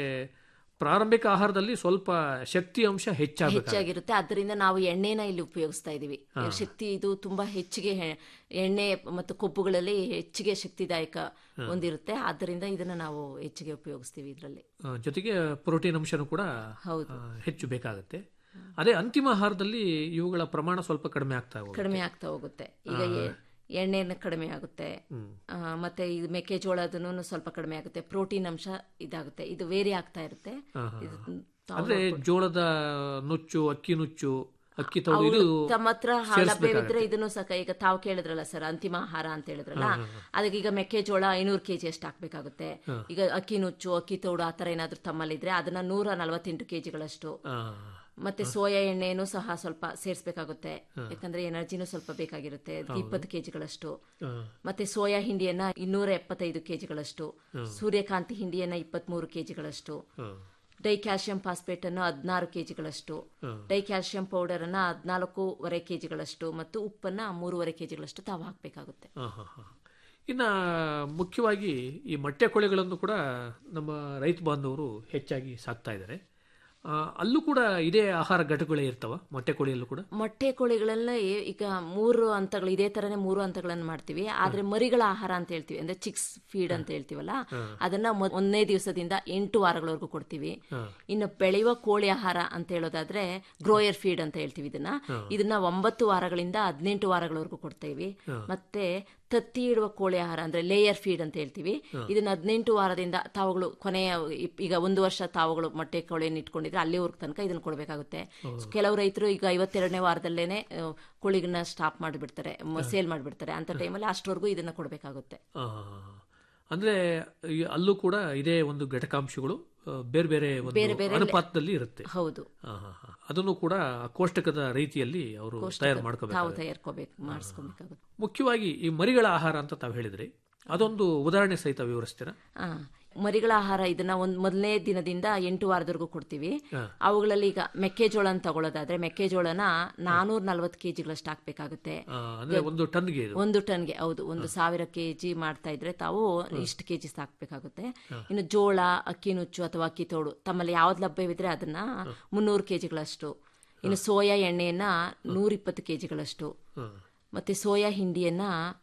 ಪ್ರಾರಂಭಿಕ ಆಹಾರದಲ್ಲಿ ಸ್ವಲ್ಪ ಶಕ್ತಿ ಅಂಶ ಹೆಚ್ಚಾಗಬೇಕು ಹೆಚ್ಚಾಗಿರುತ್ತೆ ಅದರಿಂದ ನಾವು ಎಣ್ಣೆನ ಇಲ್ಲಿ ಉಪಯೋಗಿಸ್ತಾ ಇದೀವಿ ಶಕ್ತಿ ಇದು ತುಂಬಾ ಹೆಚ್ಚಿಗೆ ಹೆ- ಎಣ್ಣೆ ಮತ್ತು ಕೊಬ್ಬುಗಳಲ್ಲಿ ಹೆಚ್ಚಿಗೆ ಶಕ್ತಿದಾಯಕ ಹೊಂದಿರುತ್ತೆ ಆದ್ದರಿಂದ ಇದನ್ನ ನಾವು ಹೆಚ್ಚಿಗೆ ಉಪಯೋಗಿಸ್ತೀವಿ ಇದರಲ್ಲಿ ಜೊತೆಗೆ ಪ್ರೋಟೀನ್ ಅಂಶನೂ ಕೂಡ ಹೌದು. ಆ, ಹೆಚ್ಚು ಬೇಕಾಗುತ್ತೆ ಅದೇ ಅಂತಿಮ ಆಹಾರದಲ್ಲಿ ಇವುಗಳ ಪ್ರಮಾಣ ಸ್ವಲ್ಪ ಕಡಿಮೆ ಆಗ್ತಾ ಹೋಗುತ್ತೆ ಕಡಿಮೆ ಆಗ್ತಾ ಹೋಗುತ್ತೆ ಈಗ ಎ- ಎಣ್ಣೆನ ಕಡಿಮೆ ಆಗುತ್ತೆ ಆ, ಮತ್ತೆ ಇದು ಮೆಕ್ಕೆಜೋಳದನ್ನು ಸ್ವಲ್ಪ ಕಡಿಮೆ ಆಗುತ್ತೆ ಪ್ರೋಟೀನ್ ಅಂಶ ಇದಾಗುತ್ತೆ ಇದು ವೇರಿ ಆಗ್ತಾ ಇರುತ್ತೆ ಇದು ತಾವು ಅಂದ್ರೆ ಜೋಳದ ನುಚ್ಚು ಅಕ್ಕಿ ನುಚ್ಚು ಅಕ್ಕಿ ತೌಡು ಇದು ತಮ್ಮ ಹತ್ರ ಲಭ್ಯವಿದ್ರೆ ಇದನ್ನು ಸಹ ಈಗ ತಾವು ಕೇಳಿದ್ರಲ್ಲ ಸರ್ ಅಂತಿಮ ಆಹಾರ ಅಂತ ಹೇಳಿದ್ರಲ್ಲ ಅದಕ್ಕೆ ಈಗ ಮೆಕ್ಕೆಜೋಳ ಐನೂರು ಕೆಜಿ ಅಷ್ಟು ಹಾಕ್ಬೇಕಾಗುತ್ತೆ ಈಗ ಅಕ್ಕಿ ನುಚ್ಚು ಅಕ್ಕಿ ತೋಡು ಆ ತರ ಏನಾದ್ರೂ ತಮ್ಮಲ್ಲಿದ್ರೆ ಅದನ್ನ ನೂರ ನಲವತ್ತೆಂಟು ಕೆಜಿಗಳಷ್ಟು ಆ, ಮತ್ತೆ ಸೋಯಾ ಎಣ್ಣೆನೂ ಸಹ ಸ್ವಲ್ಪ ಸೇರಿಸಬೇಕಾಗುತ್ತೆ ಯಾಕಂದ್ರೆ ಎನರ್ಜಿನೂ ಸ್ವಲ್ಪ ಬೇಕಾಗಿರುತ್ತೆ ಅದಕ್ಕೆ ಇಪ್ಪತ್ತು ಕೆಜಿಗಳಷ್ಟು ಆ, ಮತ್ತೆ ಸೋಯಾ ಹಿಂಡಿಯನ್ನ ಇನ್ನೂರ ಎಪ್ಪತ್ತೈದು ಕೆಜಿಗಳಷ್ಟು ಸೂರ್ಯಕಾಂತಿ ಹಿಂಡಿಯನ್ನ ಇಪ್ಪತ್ಮೂರು ಕೆಜಿಗಳಷ್ಟು ಆ, ಡೈ ಕ್ಯಾಲ್ಸಿಯಂ ಫಾಸ್ಫೇಟ್ ಅನ್ನು ಹದಿನಾರು ಕೆಜಿಗಳಷ್ಟು ಡೈ ಕ್ಯಾಲ್ಸಿಯಂ ಪೌಡರ್ ಅನ್ನ ಹದಿನಾಲ್ಕೂವರೆ ಕೆಜಿಗಳಷ್ಟು ಮತ್ತು ಉಪ್ಪನ್ನ ಮೂರುವರೆ ಕೆಜಿಗಳಷ್ಟು ತಾವು ಹಾಕಬೇಕಾಗುತ್ತೆ ಆ, ಹಾ, ಹಾ. ಇನ್ನ ಮುಖ್ಯವಾಗಿ ಈ ಮೊಟ್ಟೆ ಕೋಳಿಗಳನ್ನು ಕೂಡ ನಮ್ಮ ರೈತ ಬಾಂಧವರು ಹೆಚ್ಚಾಗಿ ಸಾಕ್ತಾ ಇದ್ದಾರೆ ಆ, ಅಲ್ಲೂ ಕೂಡ ಇದೇ ಆಹಾರ ಘಟಕಗಳೇ ಇರ್ತಾವ ಮೊಟ್ಟೆ ಕೋಳಿಯಲ್ಲೂ ಕೂಡ ಮೊಟ್ಟೆ ಕೋಳಿಗಳೆಲ್ಲ ಈಗ ಮೂರು ಹಂತಗಳು ಇದೇ ತರನೇ ಮೂರು ಹಂತಗಳನ್ನು ಮಾಡ್ತೀವಿ ಆದ್ರೆ ಮರಿಗಳ ಆಹಾರ ಅಂತ ಹೇಳ್ತೀವಿ ಅಂದ್ರೆ ಚಿಕ್ಸ್ ಫೀಡ್ ಅಂತ ಹೇಳ್ತೀವಲ್ಲ ಅದನ್ನ ಮೊದ್- ಒಂದನೇ ದಿವಸದಿಂದ ಎಂಟು ವಾರಗಳವರೆಗೂ ಕೊಡ್ತೀವಿ ಇನ್ನು ಬೆಳೆಯುವ ಕೋಳಿ ಆಹಾರ ಅಂತ ಹೇಳೋದಾದ್ರೆ ಗ್ರೋಯರ್ ಫೀಡ್ ಅಂತ ಹೇಳ್ತೀವಿ ಇದನ್ನ ಇದನ್ನ ಒಂಬತ್ತು ವಾರಗಳಿಂದ ಹದಿನೆಂಟು ವಾರಗಳವರೆಗೂ ಕೊಡ್ತೇವೆ ಮತ್ತೆ ತತ್ತಿ ಇಡುವ ಕೋಳಿ ಆಹಾರ ಅಂದ್ರೆ ಲೇಯರ್ ಫೀಡ್ ಅಂತ ಹೇಳ್ತೀವಿ ಇದನ್ನ ಹದಿನೆಂಟು ವಾರದಿಂದ ತಾವುಗಳು ಕೊನೆಯ ಇಪ್- ಈಗ ಒಂದು ವರ್ಷ ತಾವುಗಳು ಮೊಟ್ಟೆ ಕೋಳಿಯನ್ನು ಇಟ್ಕೊಂಡಿದ್ರೆ ಅಲ್ಲಿವರೆಗೂ ತನಕ ಇದನ್ನ ಕೊಡಬೇಕಾಗುತ್ತೆ ಕೆಲವು ರೈತರು ಈಗ ಐವತ್ತೆರಡನೇ ವಾರದಲ್ಲೇನೆ ಆ, ಕೋಳಿಗಳನ್ನ ಸ್ಟಾಪ್ ಮಾಡಿಬಿಡ್ತಾರೆ ಸೇಲ್ ಮಾಡಿಬಿಡ್ತಾರೆ ಅಂತ ಟೈಮಲ್ಲಿ ಅಷ್ಟವರೆಗೂ ಇದನ್ನ ಕೊಡಬೇಕಾಗುತ್ತೆ ಆ, ಅಂದ್ರೆ ಈ ಅಲ್ಲೂ ಕೂಡ ಇದೇ ಒಂದು ಘಟಕಾಂಶಗಳು ಆ, ಬೇರೆ ಬೇರೆ ಒಂದು ಅನುಪಾತದಲ್ಲಿ ಇರುತ್ತೆ ಹೌದು ಆ, ಹಾ, ಹಾ. ಅದನ್ನು ಕೂಡ ಕೋಷ್ಟಕದ ರೀತಿಯಲ್ಲಿ ಅವರು ತಯಾರು ತಾವು ಮಾಡ್ಕೋಬೇಕು ತಯಾರ್ಕೋಬೇಕು ಮಾಡಿಸ್ಕೊಬೇಕಾಗುತ್ತೆ ಮುಖ್ಯವಾಗಿ ಈ ಮರಿಗಳ ಆಹಾರ ಅಂತ ತಾವು ಹೇಳಿದ್ರಿ ಅದೊಂದು ಉದಾಹರಣೆ ಸಹಿತ ವಿವರಿಸ್ತೀರಾ ಆ, ಮರಿಗಳ ಆಹಾರ ಇದನ್ನ ಒಂದ್ ಮೊದಲನೇ ದಿನದಿಂದ ಎಂಟು ವಾರದವರೆಗೂ ಕೊಡ್ತೀವಿ ಹಾ. ಅವುಗಳಲ್ಲಿ ಈಗ ಮೆಕ್ಕೆಜೋಳನ ತಗೊಳ್ಳೋದಾದ್ರೆ ಮೆಕ್ಕೆಜೋಳನ ನಾನೂರ ನಲ್ವತ್ತು ಕೆಜಿಗಳಷ್ಟು ಹಾಕ್ಬೇಕಾಗುತ್ತೆ ಆ, ಅಂದ್ರೆ ಒಂದು ಟನ್ಗೆ ಇದು ಒಂದು ಟನ್ಗೆ ಹೌದು ಒಂದು ಸಾವಿರ ಕೆಜಿ ಮಾಡ್ತಾ ಇದ್ರೆ ತಾವು ಇಷ್ಟು ಕೆಜಿ ಹಾಕ್ಬೇಕಾಗುತ್ತೆ ಇನ್ನು ಜೋಳ ಅಕ್ಕಿ ನುಚ್ಚು ಅಥವಾ ಅಕ್ಕಿ ತೋಡು ತಮ್ಮಲ್ಲಿ ಯಾವ್ದು ಲಭ್ಯವಿದ್ರೆ ಅದನ್ನ ಮುನ್ನೂರು ಕೆಜಿಗಳಷ್ಟು ಇನ್ನು ಸೋಯಾ ಎಣ್ಣೆಯನ್ನ ನೂರ ಇಪ್ಪತ್ತು ಕೆಜಿಗಳಷ್ಟು ಹ್ಮ್. ಮತ್ತೆ ಸೋಯಾ ಹಿಂಡಿಯನ್ನ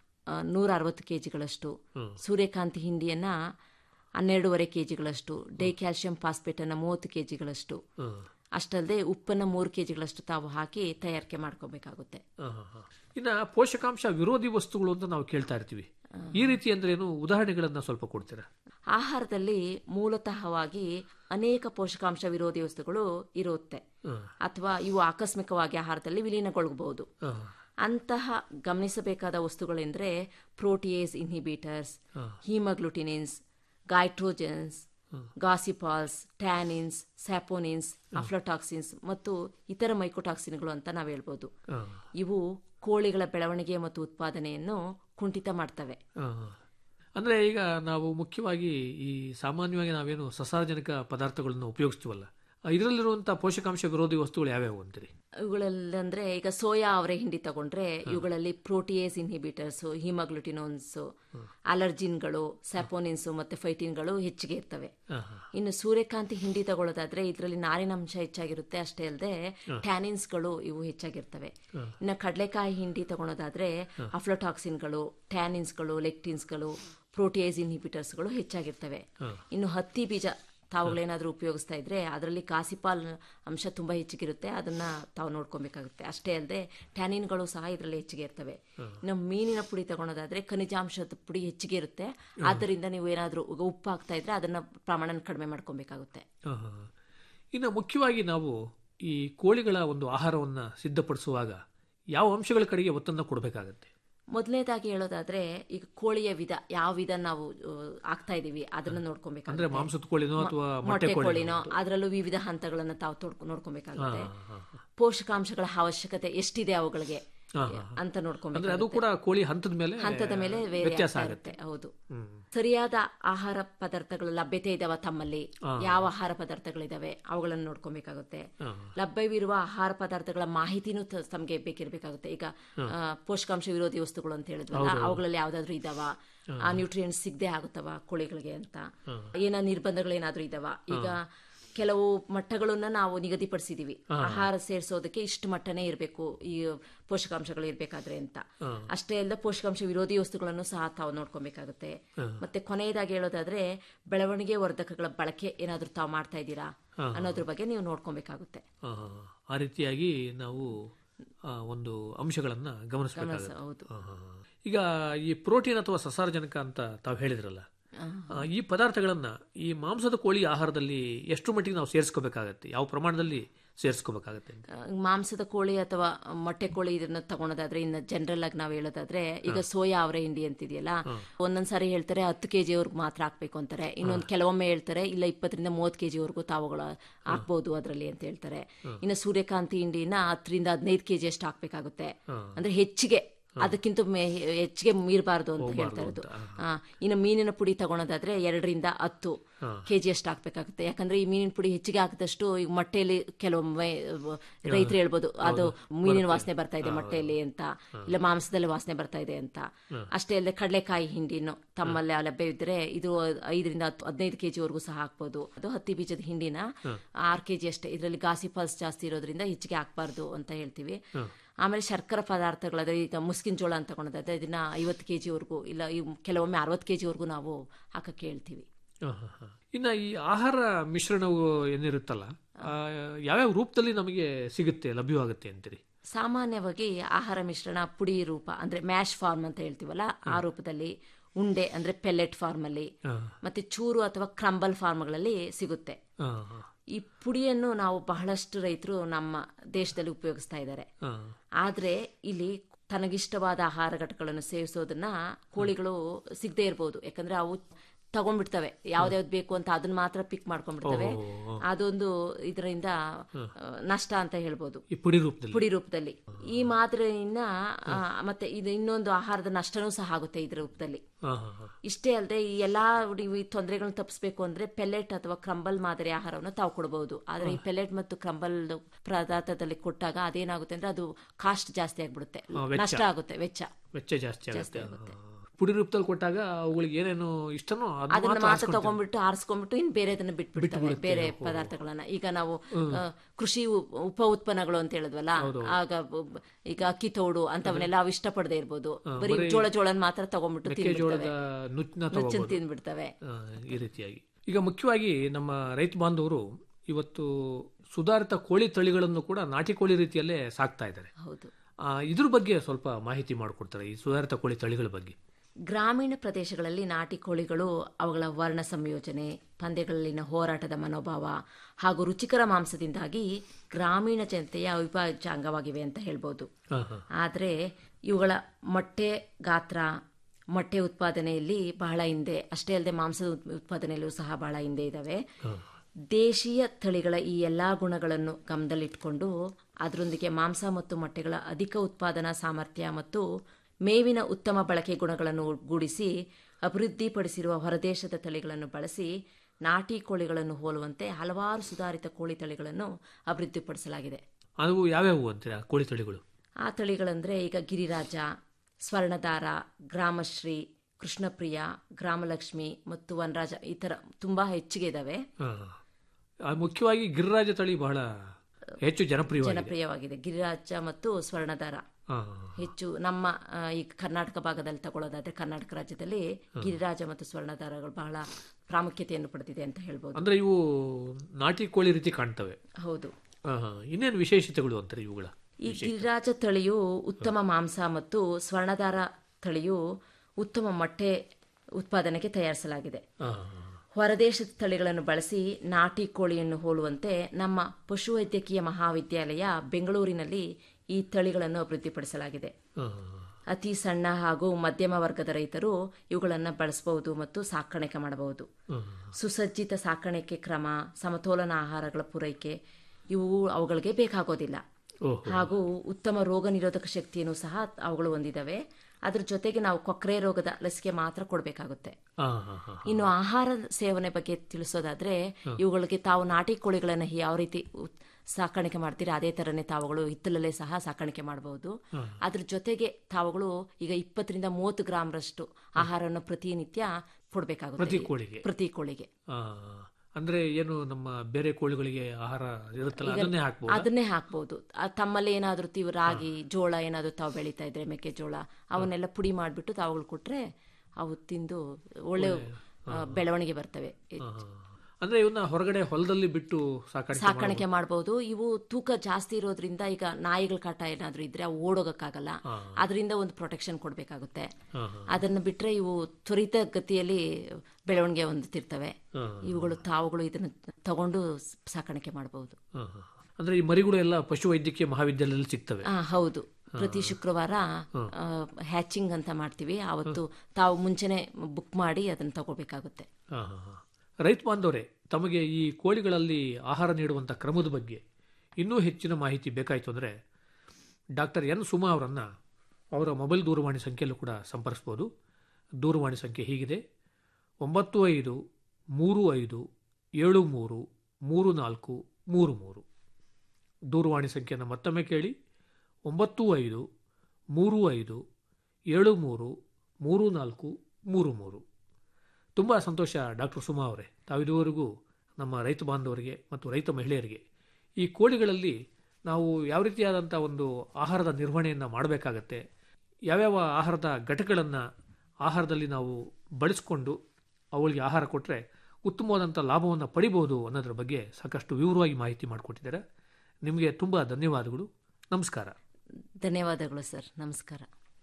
ನೂರ ಅರವತ್ತು ಕೆಜಿಗಳಷ್ಟು ಸೂರ್ಯಕಾಂತಿ ಹಿಂಡಿಯನ್ನ ಹನ್ನೆರಡೂವರೆ ಕೆಜಿಗಳಷ್ಟು ಡೇ ಕ್ಯಾಲ್ಸಿಯಂ ಫಾಸ್ಫೇಟ್ ಅನ್ನ ಮೂವತ್ತು ಕೆಜಿಗಳಷ್ಟು ಹ್ಮ್. ಅಷ್ಟಲ್ಲದೆ ಉಪ್ಪನ್ನ ಮೂರು ಕೆಜಿಗಳಷ್ಟು ತಾವು ಹಾಕಿ ತಯಾರಿಕೆ ಮಾಡ್ಕೋಬೇಕಾಗುತ್ತೆ ಆ, ಆ, ಆ. ಇನ್ನ ಪೋಷಕಾಂಶ ವಿರೋಧಿ ವಸ್ತುಗಳು ಅಂತ ನಾವು ಕೇಳ್ತಾ ಇರ್ತೀವಿ ಈ ರೀತಿ ಅಂದ್ರೆ ಏನು ಉದಾಹರಣೆಗಳನ್ನ ಸ್ವಲ್ಪ ಕೊಡ್ತೀರಾ ಆಹಾರದಲ್ಲಿ ಮೂಲತಃವಾಗಿ ಅನೇಕ ಪೋಷಕಾಂಶ ವಿರೋಧಿ ವಸ್ತುಗಳು ಇರುತ್ತೆ ಹ್ಮ್. ಅಥವಾ ಇವು ಆಕಸ್ಮಿಕವಾಗಿ ಆಹಾರದಲ್ಲಿ ವಿಲೀನಗೊಳ್ಳಬಹುದು ಆ, ಅಂತಹ ಗಮನಿಸಬೇಕಾದ ವಸ್ತುಗಳೆಂದರೆ protease inhibitors haemagglutinins goitrogens gossypols tannins saponins aflatoxins ಮತ್ತು ಇತರ ಮೈಕೋಟಾಕ್ಸಿನ್ಗಳು ಅಂತ ನಾವು ಹೇಳ್ಬೋದು ಆ, ಇವು ಕೋಳಿಗಳ ಬೆಳವಣಿಗೆ ಮತ್ತು ಉತ್ಪಾದನೆಯನ್ನು ಕುಂಠಿತ ಮಾಡ್ತವೆ ಆ. ಅಂದ್ರೆ ಈಗ ನಾವು ಮುಖ್ಯವಾಗಿ ಈ ಸಾಮಾನ್ಯವಾಗಿ ನಾವೇನು ಸಸಾರಜನಕ ಪದಾರ್ಥಗಳನ್ನು ಉಪಯೋಗಿಸ್ತೀವಲ್ಲ ಇದರಲ್ಲಿರುವಂತಹ ಪೋಷಕಾಂಶ ವಿರೋಧಿ ವಸ್ತುಗಳು ಯಾವ್ಯಾವು ಅಂತೀರಿ ಇವುಗಳಲ್ಲಿ ಅಂದ್ರೆ ಈಗ ಸೋಯಾ ಅವರೆ ಹಿಂಡಿ ತಗೊಂಡ್ರೆ ಇವುಗಳಲ್ಲಿ ಪ್ರೋಟಿಯೇಸ್ ಇನ್ಹಿಬಿಟರ್ಸ್ ಹಿಮಗ್ಲುಟಿನೋನ್ಸ್ ಅಲರ್ಜಿನ್ಗಳು ಸ್ಯಾಪೋನಿನ್ಸ್ ಮತ್ತೆ ಫೈಟಿನ್ಗಳು ಹೆಚ್ಚಿಗೆ ಇರ್ತವೆ ಆ, ಆ. ಇನ್ನು ಸೂರ್ಯಕಾಂತಿ ಹಿಂಡಿ ತಗೊಳ್ಳೋದಾದ್ರೆ ಇದರಲ್ಲಿ ನಾರಿನಾಂಶ ಹೆಚ್ಚಾಗಿರುತ್ತೆ ಅಷ್ಟೇ ಅಲ್ಲದೆ ಟ್ಯಾನಿನ್ಸ್ಗಳು ಇವು ಹೆಚ್ಚಾಗಿರ್ತವೆ ಇನ್ನು ಕಡಲೆಕಾಯಿ ಹಿಂಡಿ ತಗೊಳೋದಾದ್ರೆ ಅಫ್ಲೋಟಾಕ್ಸಿನ್ಗಳು ಟ್ಯಾನಿನ್ಸ್ಗಳು ಲೆಕ್ಟಿನ್ಸ್ಗಳು ಪ್ರೋಟಿಯೇಸ್ ಇನ್ಹಿಬಿಟರ್ಸ್ಗಳು ಹೆಚ್ಚಾಗಿರ್ತವೆ ಇನ್ನು ಹತ್ತಿ ಬೀಜ ತಾವುಗಳೇನಾದ್ರೂ ಉಪಯೋಗಿಸ್ತಾ ಇದ್ರೆ ಅದರಲ್ಲಿ ಕಾಸಿಪಾಲ್ ಅಂಶ ತುಂಬಾ ಹೆಚ್ಚಿಗಿರುತ್ತೆ ಅದನ್ನ ತಾವು ನೋಡ್ಕೊಬೇಕಾಗುತ್ತೆ ಅಷ್ಟೇ ಅಲ್ಲದೆ ಟ್ಯಾನಿನ್ಗಳು ಸಹ ಇದರಲ್ಲಿ ಹೆಚ್ಚಿಗೆ ಇರ್ತವೆ ಇನ್ನು ಮೀನಿನ ಪುಡಿ ತಗೊಳೋದಾದ್ರೆ ಖನಿಜಾಂಶದ ಪುಡಿ ಹೆಚ್ಚಿಗೆ ಇರುತ್ತೆ ಆದ್ದರಿಂದ ನೀವು ಏನಾದ್ರೂ ಈಗ ಉಪ್ಪು ಹಾಕ್ತಾ ಇದ್ರೆ ಅದನ್ನ ಪ್ರಮಾಣ ಕಡಿಮೆ ಮಾಡ್ಕೊಬೇಕಾಗುತ್ತೆ ಆ, ಆ. ಇನ್ನು ಮುಖ್ಯವಾಗಿ ನಾವು ಈ ಕೋಳಿಗಳ ಒಂದು ಆಹಾರವನ್ನ ಸಿದ್ಧಪಡಿಸುವಾಗ ಯಾವ ಅಂಶಗಳ ಕಡೆಗೆ ಒತ್ತನ್ನು ಕೊಡಬೇಕಾಗತ್ತೆ ಮೊದಲನೇದಾಗಿ ಹೇಳೋದಾದ್ರೆ ಈಗ ಕೋಳಿಯ ವಿಧ ಯಾವ ವಿಧ ನಾವು ಆ, ಆಗ್ತಾ ಇದೀವಿ ಅದನ್ನ ಅಂದ್ರೆ ನೋಡ್ಕೊಬೇಕಾಗುತ್ತೆ ಮಾಂಸದ ಕೋಳಿನೋ ಅಥವಾ ಮೊಟ್ಟೆ ಮೊಟ್ಟೆ ಕೋಳಿನೋ ಕೋಳಿನೋ ಅದರಲ್ಲೂ ವಿವಿಧ ಹಂತಗಳನ್ನ ತಾವು ತೋಡ್ಕೊ- ನೋಡ್ಕೊಬೇಕಾಗುತ್ತೆ ಆ, ಪೋಷಕಾಂಶಗಳ ಅವಶ್ಯಕತೆ ಎಷ್ಟಿದೆ ಅವುಗಳಿಗೆ ಅಂತ ಅಂದ್ರೆ ಅದು ನೋಡ್ಕೊಬೇಕು ಕೂಡ ಕೋಳಿ ಹಂತದ ಮೇಲೆ ಹಂತದ ಮೇಲೆ ವೇರಿ ವ್ಯತ್ಯಾಸ ಆಗ್ತಾ ಆಗುತ್ತೆ ಇರುತ್ತೆ ಹೌದು ಹ್ಮ್. ಸರಿಯಾದ ಆಹಾರ ಪದಾರ್ಥಗಳ ಲಭ್ಯತೆ ಇದಾವ ತಮ್ಮಲ್ಲಿ ಯಾವ ಆಹಾರ ಪದಾರ್ಥಗಳಿದಾವೆ ಅವುಗಳನ್ನು ನೋಡ್ಕೊಬೇಕಾಗುತ್ತೆ ಲಭ್ಯವಿರುವ ಆಹಾರ ಪದಾರ್ಥಗಳ ಮಾಹಿತಿನೂ ತ- ತಮ್ಗೆ ಬೇಕಿರ್ಬೇಕಾಗುತ್ತೆ ಈಗ ಆ, ಪೋಷಕಾಂಶ ವಿರೋಧಿ ವಸ್ತುಗಳು ಅಂತ ಹೇಳಿದ್ವಲ್ಲ ಅವುಗಳಲ್ಲಿ ಯಾವ್ದಾದ್ರು ಇದಾವ ಆ ನ್ಯೂಟ್ರಿಯೆಂಟ್ಸ್ ಸಿಗದೆ ಆಗುತ್ತವ ಕೋಳಿಗಳಿಗೆ ಅಂತ ಏನ ನಿರ್ಬಂಧಗಳೇನಾದ್ರೂ ಇದಾವ ಈಗ ಕೆಲವು ಮಟ್ಟಗಳನ್ನ ನಾವು ನಿಗದಿಪಡಿಸಿದೀವಿ ಆಹಾರ ಸೇರಿಸೋದಕ್ಕೆ ಇಷ್ಟು ಮಟ್ಟನೇ ಇರಬೇಕು ಈ ಪೋಷಕಾಂಶಗಳು ಇರ್ಬೇಕಾದ್ರೆ ಅಂತ ಅಷ್ಟೇ ಅಲ್ಲ ಪೋಷಕಾಂಶ ವಿರೋಧಿ ವಸ್ತುಗಳನ್ನು ಸಹ ತಾವು ನೋಡ್ಕೊಬೇಕಾಗುತ್ತೆ ಮತ್ತೆ ಕೊನೆಯದಾಗಿ ಹೇಳೋದಾದ್ರೆ ಬೆಳವಣಿಗೆ ವರ್ಧಕಗಳ ಬಳಕೆ ಏನಾದ್ರೂ ತಾವು ಮಾಡ್ತಾ ಇದ್ದೀರಾ ಅನ್ನೋದ್ರ ಬಗ್ಗೆ ನೀವು ನೋಡ್ಕೊಬೇಕಾಗುತ್ತೆ ಆ, ಆ ರೀತಿಯಾಗಿ ನಾವು ಆ, ಒಂದು ಅಂಶಗಳನ್ನ ಗಮನಿಸಬೇಕಾಗುತ್ತೆ ಹೌದು ಆ, ಆ, ಆ. ಈಗ ಈ ಪ್ರೋಟೀನ್ ಅಥವಾ ಸಸಾರಜನಕ ಅಂತ ತಾವು ಹೇಳಿದ್ರಲ್ಲ ಆ, ಈ ಪದಾರ್ಥಗಳನ್ನ ಈ ಮಾಂಸದ ಕೋಳಿ ಆಹಾರದಲ್ಲಿ ಎಷ್ಟು ಮಟ್ಟಿಗೆ ನಾವು ಸೇರಿಸ್ಕೋಬೇಕಾಗತ್ತೆ ಯಾವ ಪ್ರಮಾಣದಲ್ಲಿ ಸೇರಿಸ್ಕೋಬೇಕಾಗತ್ತೆ ಅಂತ ಆ, ಮಾಂಸದ ಕೋಳಿ ಅಥವಾ ಮೊಟ್ಟೆ ಕೋಳಿ ಇದನ್ನ ತಗೊಳೋದಾದ್ರೆ ಇನ್ನು ಜನರಲ್ ಆಗಿ ನಾವು ಹೇಳೋದಾದ್ರೆ ಈಗ ಸೋಯಾ ಅವರೆ ಹಿಂಡಿ ಅಂತಿದೆಯಲ್ಲ ಒಂದೊಂದ್ಸಾರಿ ಹೇಳ್ತಾರೆ ಹತ್ತು ಕೆಜಿ ವರ್ಗು ಮಾತ್ರ ಹಾಕ್ಬೇಕು ಅಂತಾರೆ ಇನ್ನೊಂದು ಕೆಲವೊಮ್ಮೆ ಹೇಳ್ತಾರೆ ಇಲ್ಲ ಇಪ್ಪತ್ತರಿಂದ ಮೂವತ್ತು ಕೆಜಿ ವರ್ಗು ತಾವುಗಳು ಹಾಕ್ಬೋದು ಅದರಲ್ಲಿ ಅಂತ ಹೇಳ್ತಾರೆ ಇನ್ನು ಸೂರ್ಯಕಾಂತಿ ಹಿಂಡಿನ ಹತ್ತರಿಂದ ಹದಿನೈದು ಕೆಜಿ ಅಷ್ಟು ಹಾಕ್ಬೇಕಾಗುತ್ತೆ ಅಂದ್ರೆ ಹೆಚ್ಚಿಗೆ ಅದಕ್ಕಿಂತ ಮೇ- ಹೆಚ್ಚಿಗೆ ಮೀರಬಾರ್ದು ಅಂತ ಹೇಳ್ತಾ ಇರೋದು ಆ, ಇನ್ನು ಮೀನಿನ ಪುಡಿ ತಗೊಳೋದಾದ್ರೆ ಎರಡರಿಂದ ಹತ್ತು ಕೆಜಿ ಅಷ್ಟು ಹಾಕ್ಬೇಕಾಗುತ್ತೆ ಯಾಕಂದ್ರೆ ಈ ಮೀನಿನ ಪುಡಿ ಹೆಚ್ಚಿಗೆ ಹಾಕಿದಷ್ಟು ಈಗ ಮೊಟ್ಟೆಯಲ್ಲಿ ಕೆಲವೊಮ್ಮೆ ರೈತರು ಹೇಳ್ಬೋದು ಅದು ಮೀನಿನ ವಾಸನೆ ಬರ್ತಾ ಇದೆ ಮೊಟ್ಟೆಯಲ್ಲಿ ಅಂತ ಇಲ್ಲ ಮಾಂಸದಲ್ಲಿ ವಾಸನೆ ಬರ್ತಾ ಇದೆ ಅಂತ ಅಷ್ಟೇ ಅಲ್ಲದೆ ಕಡಲೆಕಾಯಿ ಹಿಂಡಿನು ತಮ್ಮಲ್ಲಿ ಲಭ್ಯ ಇದ್ರೆ ಇದು ಐದರಿಂದ ಹತ್ತು ಹದಿನೈದು ಕೆಜಿ ವರೆಗೂ ಸಹ ಹಾಕ್ಬೋದು ಅದು ಹತ್ತಿ ಬೀಜದ ಹಿಂಡಿನ ಆರು ಕೆಜಿ ಅಷ್ಟೇ ಇದರಲ್ಲಿ ಗಾಸಿ ಫಾಲ್ಸ್ ಜಾಸ್ತಿ ಇರೋದ್ರಿಂದ ಹೆಚ್ಚಿಗೆ ಹಾಕ್ಬಾರ್ದು ಅಂತ ಹೇಳ್ತೀವಿ ಆಮೇಲೆ ಶರ್ಕರ ಪದಾರ್ಥಗಳಾದ್ರೆ ಈಗ ಮುಸ್ಕಿನ ಜೋಳ ಅಂತ ತಗೊಳೋದಾದ್ರೆ ಇದನ್ನ ಐವತ್ತು ಕೆಜಿ ವರೆಗೂ ಇಲ್ಲ ಈ ಕೆಲವೊಮ್ಮೆ ಅರವತ್ತು ಕೆಜಿ ವರೆಗೂ ನಾವು ಹಾಕಕ್ಕೆ ಹೇಳ್ತೀವಿ ಆ, ಆ, ಆ. ಇನ್ನ ಈ ಆಹಾರ ಮಿಶ್ರಣವು ಏನಿರುತ್ತಲ್ಲ ಆ, ಯಾವ್ಯಾವ ರೂಪದಲ್ಲಿ ನಮಗೆ ಸಿಗುತ್ತೆ ಲಭ್ಯವಾಗುತ್ತೆ ಅಂತೀರಿ ಸಾಮಾನ್ಯವಾಗಿ ಆಹಾರ ಮಿಶ್ರಣ ಪುಡಿ ರೂಪ ಅಂದ್ರೆ ಮ್ಯಾಶ್ ಫಾರ್ಮ್ ಅಂತ ಹೇಳ್ತೀವಲ್ಲ ಆ ರೂಪದಲ್ಲಿ ಉಂಡೆ ಅಂದ್ರೆ ಪೆಲ್ಲೆಟ್ ಫಾರ್ಮ್ ಅಲ್ಲಿ ಮತ್ತೆ ಚೂರು ಅಥವಾ ಕ್ರಂಬಲ್ ಫಾರ್ಮ್ಗಳಲ್ಲಿ ಸಿಗುತ್ತೆ ಆ, ಆ, ಈ ಪುಡಿಯನ್ನು ನಾವು ಬಹಳಷ್ಟು ರೈತರು ನಮ್ಮ ದೇಶದಲ್ಲಿ ಉಪಯೋಗಿಸ್ತಾ ಇದ್ದಾರೆ ಆ, ಆದ್ರೆ ಇಲ್ಲಿ ತನಗಿಷ್ಟವಾದ ಆಹಾರ ಘಟಕಗಳನ್ನು ಸೇವಿಸೋದನ್ನ ಕೋಳಿಗಳು ಸಿಗದೆ ಇರಬಹುದು ಯಾಕಂದ್ರೆ ಅವು ತಗೊಂಡ್ಬಿಡ್ತವೆ ಯಾವ್ದ್ಯಾವ್ದು ಬೇಕು ಅಂತ ಅದನ್ನ ಮಾತ್ರ ಪಿಕ್ ಮಾಡ್ಕೊಂಡ್ಬಿಡ್ತವೆ ಓಹೋ. ಅದೊಂದು ಇದರಿಂದ ನಷ್ಟ ಅಂತ ಹೇಳ್ಬೋದು ಈ ಪುಡಿ ರೂಪದಲ್ಲಿ ಪುಡಿ ರೂಪದಲ್ಲಿ ಈ ಮಾತ್ರೆಯಿಂದ ಆ, ಮತ್ತೆ ಇದು ಇನ್ನೊಂದು ಆಹಾರದ ನಷ್ಟನೂ ಸಹ ಆಗುತ್ತೆ ಇದ್ರ ರೂಪದಲ್ಲಿ ಹಾ ಹಾ ಹಾ ಇಷ್ಟೇ ಅಲ್ಲದೆ ಈ ಎಲ್ಲಾ ನೀವು ಈ ತೊಂದರೆಗಳನ್ನ ತಪ್ಪಿಸ್ಬೇಕು ಅಂದ್ರೆ ಪೆಲೆಟ್ ಅಥವಾ ಕ್ರಂಬಲ್ ಮಾದರಿ ಆಹಾರವನ್ನು ತಾವು ಕೊಡಬಹುದು ಆದ್ರೆ ಈ ಪೆಲೆಟ್ ಮತ್ತು ಕ್ರಂಬಲ್ ಪದಾರ್ಥದಲ್ಲಿ ಕೊಟ್ಟಾಗ ಅದೇನಾಗುತ್ತೆ ಅಂದ್ರೆ ಅದು ಕಾಸ್ಟ್ ಜಾಸ್ತಿ ಆಗ್ಬಿಡುತ್ತೆ ಹಾ, ವೆಚ್ಚ. ನಷ್ಟ ಆಗುತ್ತೆ ವೆಚ್ಚ ವೆಚ್ಚ ಜಾಸ್ತಿ ಆಗುತ್ತೆ ಹಾ. ಪುಡಿ ರೂಪದಲ್ಲಿ ಕೊಟ್ಟಾಗ ಅವುಗಳಿಗೆ ಏನೇನು ಇಷ್ಟನೋ ಅದನ್ನ ಅದನ್ನ ಮಾತ್ರ ಮಾತ್ರ ಆರಿಸ್ಕೊಂತೀವಿ. ತಗೊಂಡ್ಬಿಟ್ಟು ಆರಿಸ್ಕೊಂಡ್ಬಿಟ್ಟು ಇನ್ ಬೇರೆದನ್ನ ಬಿಟ್ಬಿಡ್ತವೆ ಬೇರೆ ಪದಾರ್ಥಗಳನ್ನ ಈಗ ನಾವು ಆ, ಕೃಷಿ ಉ- ಉಪ ಉತ್ಪನ್ನಗಳು ಅಂತ ಹೇಳಿದ್ವಲ್ಲ ಆಗ ಬ- ಬ- ಈಗ ಅಕ್ಕಿ ತೋಡು ಅಂತವನ್ನೆಲ್ಲ ಅವು ಇಷ್ಟಪಡದೆ ಇರ್ಬೋದು ಬರೀ ಜೋಳ ಜೋಳನ್ ಮಾತ್ರ ತಗೊಂಡ್ಬಿಟ್ಟು ಮೆಕ್ಕೆಜೋಳದ ತಿಂದ್ಬಿಡ್ತವೆ ನುಚ್ಚನ್ನ ನುಚ್ಚನ್ ತಗೋಬಹುದು ತಿಂದ್ಬಿಡ್ತವೆ ಆ, ಈ ರೀತಿಯಾಗಿ ಈಗ ಮುಖ್ಯವಾಗಿ ನಮ್ಮ ರೈತ ಬಾಂಧವರು ಇವತ್ತು ಸುಧಾರಿತ ಕೋಳಿ ತಳಿಗಳನ್ನು ಕೂಡ ನಾಟಿ ಕೋಳಿ ರೀತಿಯಲ್ಲೇ ಸಾಕ್ತಾ ಇದ್ದಾರೆ ಹೌದು ಆ, ಇದ್ರ ಬಗ್ಗೆ ಸ್ವಲ್ಪ ಮಾಹಿತಿ ಮಾಡಿಕೊಡ್ತಾರೆ ಈ ಸುಧಾರಿತ ಕೋಳಿ ತಳಿಗಳ ಬಗ್ಗೆ ಗ್ರಾಮೀಣ ಪ್ರದೇಶಗಳಲ್ಲಿ ನಾಟಿ ಕೋಳಿಗಳು ಅವುಗಳ ವರ್ಣ ಸಂಯೋಜನೆ ಪಂದ್ಯಗಳಲ್ಲಿನ ಹೋರಾಟದ ಮನೋಭಾವ ಹಾಗೂ ರುಚಿಕರ ಮಾಂಸದಿಂದಾಗಿ ಗ್ರಾಮೀಣ ಜನತೆಯ ಅವಿಭಾಜ್ಯ ಅಂಗವಾಗಿವೆ ಅಂತ ಹೇಳ್ಬೋದು ಹಾ, ಹಾ. ಆದರೆ ಇವುಗಳ ಮೊಟ್ಟೆ ಗಾತ್ರ ಮೊಟ್ಟೆ ಉತ್ಪಾದನೆಯಲ್ಲಿ ಬಹಳ ಹಿಂದೆ ಅಷ್ಟೇ ಅಲ್ಲದೆ ಮಾಂಸದ ಉತ್- ಉತ್ಪಾದನೆಯಲ್ಲೂ ಸಹ ಬಹಳ ಹಿಂದೆ ಇದ್ದಾವೆ ದೇಶೀಯ ತಳಿಗಳ ಈ ಎಲ್ಲಾ ಗುಣಗಳನ್ನು ಗಮನದಲ್ಲಿಟ್ಕೊಂಡು ಅದರೊಂದಿಗೆ ಮಾಂಸ ಮತ್ತು ಮೊಟ್ಟೆಗಳ ಅಧಿಕ ಉತ್ಪಾದನಾ ಸಾಮರ್ಥ್ಯ ಮತ್ತು ಮೇವಿನ ಉತ್ತಮ ಬಳಕೆ ಗುಣಗಳನ್ನು ಒಗ್ಗೂಡಿಸಿ ಅಭಿವೃದ್ಧಿಪಡಿಸಿರುವ ಹೊರದೇಶದ ತಳಿಗಳನ್ನು ಬಳಸಿ ನಾಟಿ ಕೋಳಿಗಳನ್ನು ಹೋಲುವಂತೆ ಹಲವಾರು ಸುಧಾರಿತ ಕೋಳಿ ತಳಿಗಳನ್ನು ಅಭಿವೃದ್ಧಿಪಡಿಸಲಾಗಿದೆ ಅವು ಯಾವ್ಯಾವು ಅಂತೀರಾ ಕೋಳಿ ತಳಿಗಳು ಆ ತಳಿಗಳಂದ್ರೆ ಈಗ ಗಿರಿರಾಜ ಸ್ವರ್ಣದಾರ ಗ್ರಾಮಶ್ರೀ ಕೃಷ್ಣಪ್ರಿಯ ಗ್ರಾಮಲಕ್ಷ್ಮಿ ಮತ್ತು ವನರಾಜ ಈ ಥರ ತುಂಬಾ ಹೆಚ್ಚಿಗೆ ಇದಾವೆ ಹಾ. ಆ, ಮುಖ್ಯವಾಗಿ ಗಿರಿರಾಜ ತಳಿ ಬಹಳ ಹೆಚ್ಚು ಜನಪ್ರಿಯವಾಗಿದೆ ಜನಪ್ರಿಯವಾಗಿದೆ ಗಿರಿರಾಜ ಮತ್ತು ಸ್ವರ್ಣದಾರ ಹಾ. ಹೆಚ್ಚು ನಮ್ಮ ಆ, ಈ ಕರ್ನಾಟಕ ಭಾಗದಲ್ಲಿ ತಗೊಳ್ಳೋದಾದ್ರೆ ಕರ್ನಾಟಕ ರಾಜ್ಯದಲ್ಲಿ ಗಿರಿರಾಜ ಮತ್ತು ಸ್ವರ್ಣದಾರಗಳು ಬಹಳ ಪ್ರಾಮುಖ್ಯತೆಯನ್ನು ಪಡೆದಿದೆ ಅಂತ ಹೇಳ್ಬೋದು ಅಂದ್ರೆ ಇವು ನಾಟಿ ಕೋಳಿ ರೀತಿ ಕಾಣ್ತವೆ ಹೌದು ಹಾ, ಹಾ. ಇನ್ನೇನು ವಿಶೇಷತೆಗಳು ಅಂತಾರೆ ಇವುಗಳ ಈ ಗಿರಿರಾಜ ತಳಿಯು ಉತ್ತಮ ಮಾಂಸ ಮತ್ತು ಸ್ವರ್ಣದಾರ ತಳಿಯು ಉತ್ತಮ ಮೊಟ್ಟೆ ಉತ್ಪಾದನೆಗೆ ತಯಾರಿಸಲಾಗಿದೆ ಹಾ, ಹಾ. ಹೊರದೇಶದ ತಳಿಗಳನ್ನು ಬಳಸಿ ನಾಟಿ ಕೋಳಿಯನ್ನು ಹೋಲುವಂತೆ ನಮ್ಮ ಪಶುವೈದ್ಯಕೀಯ ಮಹಾವಿದ್ಯಾಲಯ ಬೆಂಗಳೂರಿನಲ್ಲಿ ಈ ತಳಿಗಳನ್ನು ಅಭಿವೃದ್ಧಿಪಡಿಸಲಾಗಿದೆ ಹಾ. ಅತಿ ಸಣ್ಣ ಹಾಗೂ ಮಧ್ಯಮ ವರ್ಗದ ರೈತರು ಇವುಗಳನ್ನು ಬಳಸಬಹುದು ಮತ್ತು ಸಾಕಾಣಿಕೆ ಮಾಡಬಹುದು ಸುಸಜ್ಜಿತ ಸಾಕಾಣಿಕೆ ಕ್ರಮ ಸಮತೋಲನ ಆಹಾರಗಳ ಪೂರೈಕೆ ಇವು ಅವುಗಳಿಗೆ ಬೇಕಾಗೋದಿಲ್ಲ ಓಹೋ. ಹಾಗೂ ಉತ್ತಮ ರೋಗ ನಿರೋಧಕ ಶಕ್ತಿಯನ್ನು ಸಹ ಅವುಗಳು ಹೊಂದಿದವೆ ಅದ್ರ ಜೊತೆಗೆ ನಾವು ಕೊಕ್ರೆ ರೋಗದ ಲಸಿಕೆ ಮಾತ್ರ ಕೊಡಬೇಕಾಗುತ್ತೆ ಹಾ, ಹಾ, ಹಾ. ಇನ್ನು ಆಹಾರ ಸೇವನೆ ಬಗ್ಗೆ ತಿಳಿಸೋದಾದ್ರೆ ಇವುಗಳಿಗೆ ತಾವು ನಾಟಿ ಕೋಳಿಗಳನ್ನು ಯಾವ ರೀತಿ ಉತ್- ಸಾಕಾಣಿಕೆ ಮಾಡ್ತೀರಾ ಅದೇ ತರನೇ ತಾವುಗಳು ಹಿತ್ತಲಲ್ಲೇ ಸಹ ಸಾಕಾಣಿಕೆ ಮಾಡಬಹುದು ಅದ್ರ ಜೊತೆಗೆ ತಾವುಗಳು ಈಗ ಇಪ್ಪತ್ತರಿಂದ ಮೂವತ್ತು ಗ್ರಾಮ್ರಷ್ಟು ಆಹಾರವನ್ನು ಪ್ರತಿನಿತ್ಯ ಪ್ರತಿ ಕೊಡಬೇಕಾಗುತ್ತೆ ಕೋಳಿಗೆ ಪ್ರತಿ ಕೋಳಿಗೆ ಆ, ಅಂದ್ರೆ ಏನು ನಮ್ಮ ಬೇರೆ ಕೋಳಿಗಳಿಗೆ ಆಹಾರ ಇರುತ್ತಲ್ಲ ಅದನ್ನೇ ಹಾಕ್ಬೋದು ಅದನ್ನೇ ಹಾಕ್ಬಹುದು ಆ, ತಮ್ಮಲ್ಲಿ ಏನಾದ್ರೂ ತೀವ್ ರಾಗಿ ಜೋಳ ಏನಾದ್ರೂ ತಾವು ಬೆಳೀತಾ ಇದ್ರೆ ಮೆಕ್ಕೆಜೋಳ ಅವನ್ನೆಲ್ಲ ಪುಡಿ ಮಾಡಿಬಿಟ್ಟು ತಾವುಗಳು ಕೊಟ್ರೆ ಅವು ತಿಂದು ಒಳ್ಳೆ ಆ, ಬೆಳವಣಿಗೆ ಬರ್ತವೆ ಅಂದ್ರೆ ಇವನ್ನ ಹೊರಗಡೆ ಹೊಲದಲ್ಲಿ ಬಿಟ್ಟು ಸಾಕಾಣಿಕೆ ಸಾಕಾಣಿಕೆ ಮಾಡಬಹುದು ಇವು ತೂಕ ಜಾಸ್ತಿ ಇರೋದ್ರಿಂದ ಈಗ ನಾಯಿಗಳ ಕಾಟ ಏನಾದ್ರೂ ಇದ್ರೆ ಅವು ಓಡೋಗಕ್ಕಾಗಲ್ಲ ಅದರಿಂದ ಒಂದು ಪ್ರೊಟೆಕ್ಷನ್ ಕೊಡಬೇಕಾಗುತ್ತೆ ಹಾ, ಅದನ್ನ ಬಿಟ್ರೆ ಇವು ತ್ವರಿತ ಗತಿಯಲ್ಲಿ ಬೆಳವಣಿಗೆ ಹೊಂದುತ್ತಿರ್ತವೆ ಹಾ. ಇವುಗಳು ತಾವುಗಳು ಇದನ್ನ ತಗೊಂಡು ಸಾಕಾಣಿಕೆ ಮಾಡಬಹುದು ಹಾ, ಹಾ. ಅಂದ್ರೆ ಈ ಮರಿಗಳು ಎಲ್ಲ ಪಶು ವೈದ್ಯಕೀಯ ಮಹಾವಿದ್ಯಾಲಯದಲ್ಲಿ ಸಿಗ್ತವೆ ಆ, ಹೌದು ಪ್ರತಿ ಶುಕ್ರವಾರ ಹ್ಯಾಚಿಂಗ್ ಅಂತ ಮಾಡ್ತೀವಿ ಅವತ್ತು ತಾವು ಮುಂಚೆನೆ ಬುಕ್ ಮಾಡಿ ಅದನ್ನ ತಗೋಬೇಕಾಗುತ್ತೆ ಹಾ, ಹಾ, ಹಾ. ರೈತ ಬಾಂಧವರೇ ತಮಗೆ ಈ ಕೋಳಿಗಳಲ್ಲಿ ಆಹಾರ ನೀಡುವಂಥ ಕ್ರಮದ ಬಗ್ಗೆ ಇನ್ನೂ ಹೆಚ್ಚಿನ ಮಾಹಿತಿ ಬೇಕಾಯಿತು ಅಂದರೆ ಡಾಕ್ಟರ್ ಎನ್ ಸುಮಾ ಅವರನ್ನು ಅವರ ಮೊಬೈಲ್ ದೂರವಾಣಿ ಸಂಖ್ಯೆಯಲ್ಲೂ ಕೂಡ ಸಂಪರ್ಸ್ಬೋದು ದೂರವಾಣಿ ಸಂಖ್ಯೆ ಹೀಗಿದೆ ಒಂಬತ್ತು ಐದು ಮೂರು ಐದು ಏಳು ಮೂರು ಮೂರು ನಾಲ್ಕು ಮೂರು ಮೂರು ದೂರವಾಣಿ ಸಂಖ್ಯೆಯನ್ನು ಮತ್ತೊಮ್ಮೆ ಕೇಳಿ ಒಂಬತ್ತು ಐದು ಮೂರು ಐದು ಏಳು ಮೂರು ಮೂರು ನಾಲ್ಕು ಮೂರು ಮೂರು ತುಂಬ ಸಂತೋಷ ಡಾಕ್ಟರ್ ಸುಮಾ ಅವರೇ ತಾವಿದುವರೆಗೂ ನಮ್ಮ ರೈತ ಬಾಂಧವರಿಗೆ ಮತ್ತು ರೈತ ಮಹಿಳೆಯರಿಗೆ ಈ ಕೋಳಿಗಳಲ್ಲಿ ನಾವು ಯಾವ ರೀತಿಯಾದಂಥ ಒಂದು ಆಹಾರದ ನಿರ್ವಹಣೆಯನ್ನು ಮಾಡಬೇಕಾಗತ್ತೆ ಯಾವ್ಯಾವ ಆಹಾರದ ಘಟಕಗಳನ್ನು ಆಹಾರದಲ್ಲಿ ನಾವು ಬಳಸ್ಕೊಂಡು ಅವುಗಳಿಗೆ ಆಹಾರ ಕೊಟ್ಟರೆ ಉತ್ತಮವಾದಂಥ ಲಾಭವನ್ನು ಪಡಿಬೋದು ಅನ್ನೋದ್ರ ಬಗ್ಗೆ ಸಾಕಷ್ಟು ವಿವರವಾಗಿ ಮಾಹಿತಿ ಮಾಡಿಕೊಟ್ಟಿದ್ದಾರೆ ನಿಮಗೆ ತುಂಬ ಧನ್ಯವಾದಗಳು ನಮಸ್ಕಾರ ಧನ್ಯವಾದಗಳು ಸರ್ ನಮಸ್ಕಾರ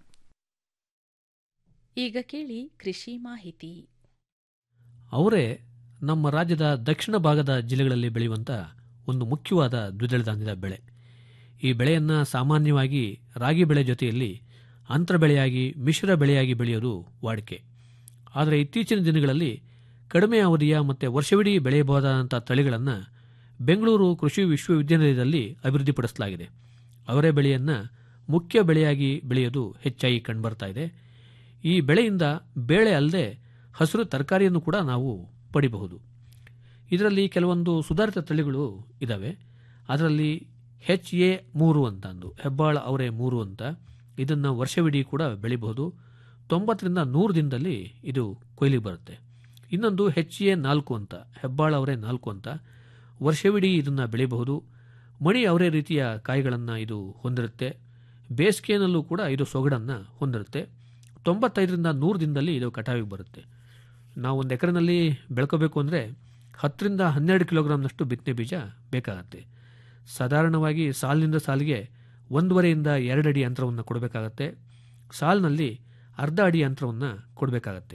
ಈಗ ಕೇಳಿ ಕೃಷಿ ಮಾಹಿತಿ ಅವರೇ ನಮ್ಮ ರಾಜ್ಯದ ದಕ್ಷಿಣ ಭಾಗದ ಜಿಲ್ಲೆಗಳಲ್ಲಿ ಬೆಳೆಯುವಂಥ ಒಂದು ಮುಖ್ಯವಾದ ದ್ವಿದಳ ಧಾನ್ಯದ ಬೆಳೆ ಈ ಬೆಳೆಯನ್ನು ಸಾಮಾನ್ಯವಾಗಿ ರಾಗಿ ಬೆಳೆ ಜೊತೆಯಲ್ಲಿ ಅಂತರ ಬೆಳೆಯಾಗಿ ಮಿಶ್ರ ಬೆಳೆಯಾಗಿ ಬೆಳೆಯೋದು ವಾಡಿಕೆ ಆದರೆ ಇತ್ತೀಚಿನ ದಿನಗಳಲ್ಲಿ ಕಡಿಮೆ ಅವಧಿಯ ಮತ್ತು ವರ್ಷವಿಡೀ ಬೆಳೆಯಬಹುದಾದಂಥ ತಳಿಗಳನ್ನು ಬೆಂಗಳೂರು ಕೃಷಿ ವಿಶ್ವವಿದ್ಯಾನಿಲಯದಲ್ಲಿ ಅಭಿವೃದ್ಧಿಪಡಿಸಲಾಗಿದೆ ಅವರೇ ಬೆಳೆಯನ್ನು ಮುಖ್ಯ ಬೆಳೆಯಾಗಿ ಬೆಳೆಯೋದು ಹೆಚ್ಚಾಗಿ ಕಂಡುಬರ್ತಾ ಇದೆ ಈ ಬೆಳೆಯಿಂದ ಬೇಳೆ ಅಲ್ಲದೆ ಹಸಿರು ತರಕಾರಿಯನ್ನು ಕೂಡ ನಾವು ಪಡಿಬಹುದು ಇದರಲ್ಲಿ ಕೆಲವೊಂದು ಸುಧಾರಿತ ತಳಿಗಳು ಇದ್ದಾವೆ ಅದರಲ್ಲಿ ಹೆಚ್ ಎ ಮೂರು ಅಂತ ಅಂದು ಹೆಬ್ಬಾಳ ಅವರೇ ಮೂರು ಅಂತ ಇದನ್ನು ವರ್ಷವಿಡೀ ಕೂಡ ಬೆಳಿಬಹುದು ತೊಂಬತ್ತರಿಂದ ನೂರು ದಿನದಲ್ಲಿ ಇದು ಕೊಯ್ಲಿಗೆ ಬರುತ್ತೆ ಇನ್ನೊಂದು ಹೆಚ್ ಎ ನಾಲ್ಕು ಅಂತ ಹೆಬ್ಬಾಳ ಅವರೇ ನಾಲ್ಕು ಅಂತ ವರ್ಷವಿಡೀ ಇದನ್ನು ಬೆಳಿಬಹುದು ಮಣಿ ಅವರೇ ರೀತಿಯ ಕಾಯಿಗಳನ್ನು ಇದು ಹೊಂದಿರುತ್ತೆ ಬೇಸಿಗೆಯಲ್ಲೂ ಕೂಡ ಇದು ಸೊಗಡನ್ನು ಹೊಂದಿರುತ್ತೆ ತೊಂಬತ್ತೈದರಿಂದ ನೂರು ದಿನದಲ್ಲಿ ಇದು ಕಟಾವಿಗೆ ಬರುತ್ತೆ ನಾವು ಒಂದು ಎಕರೆನಲ್ಲಿ ಬೆಳ್ಕೋಬೇಕು ಅಂದರೆ ಹತ್ತರಿಂದ ಹನ್ನೆರಡು ಕಿಲೋಗ್ರಾಮ್ನಷ್ಟು ಬಿತ್ತನೆ ಬೀಜ ಬೇಕಾಗತ್ತೆ ಸಾಧಾರಣವಾಗಿ ಸಾಲಿನಿಂದ ಸಾಲಿಗೆ ಒಂದೂವರೆಯಿಂದ ಎರಡು ಅಡಿ ಅಂತರವನ್ನು ಕೊಡಬೇಕಾಗತ್ತೆ ಸಾಲಿನಲ್ಲಿ ಅರ್ಧ ಅಡಿ ಅಂತರವನ್ನು ಕೊಡಬೇಕಾಗತ್ತೆ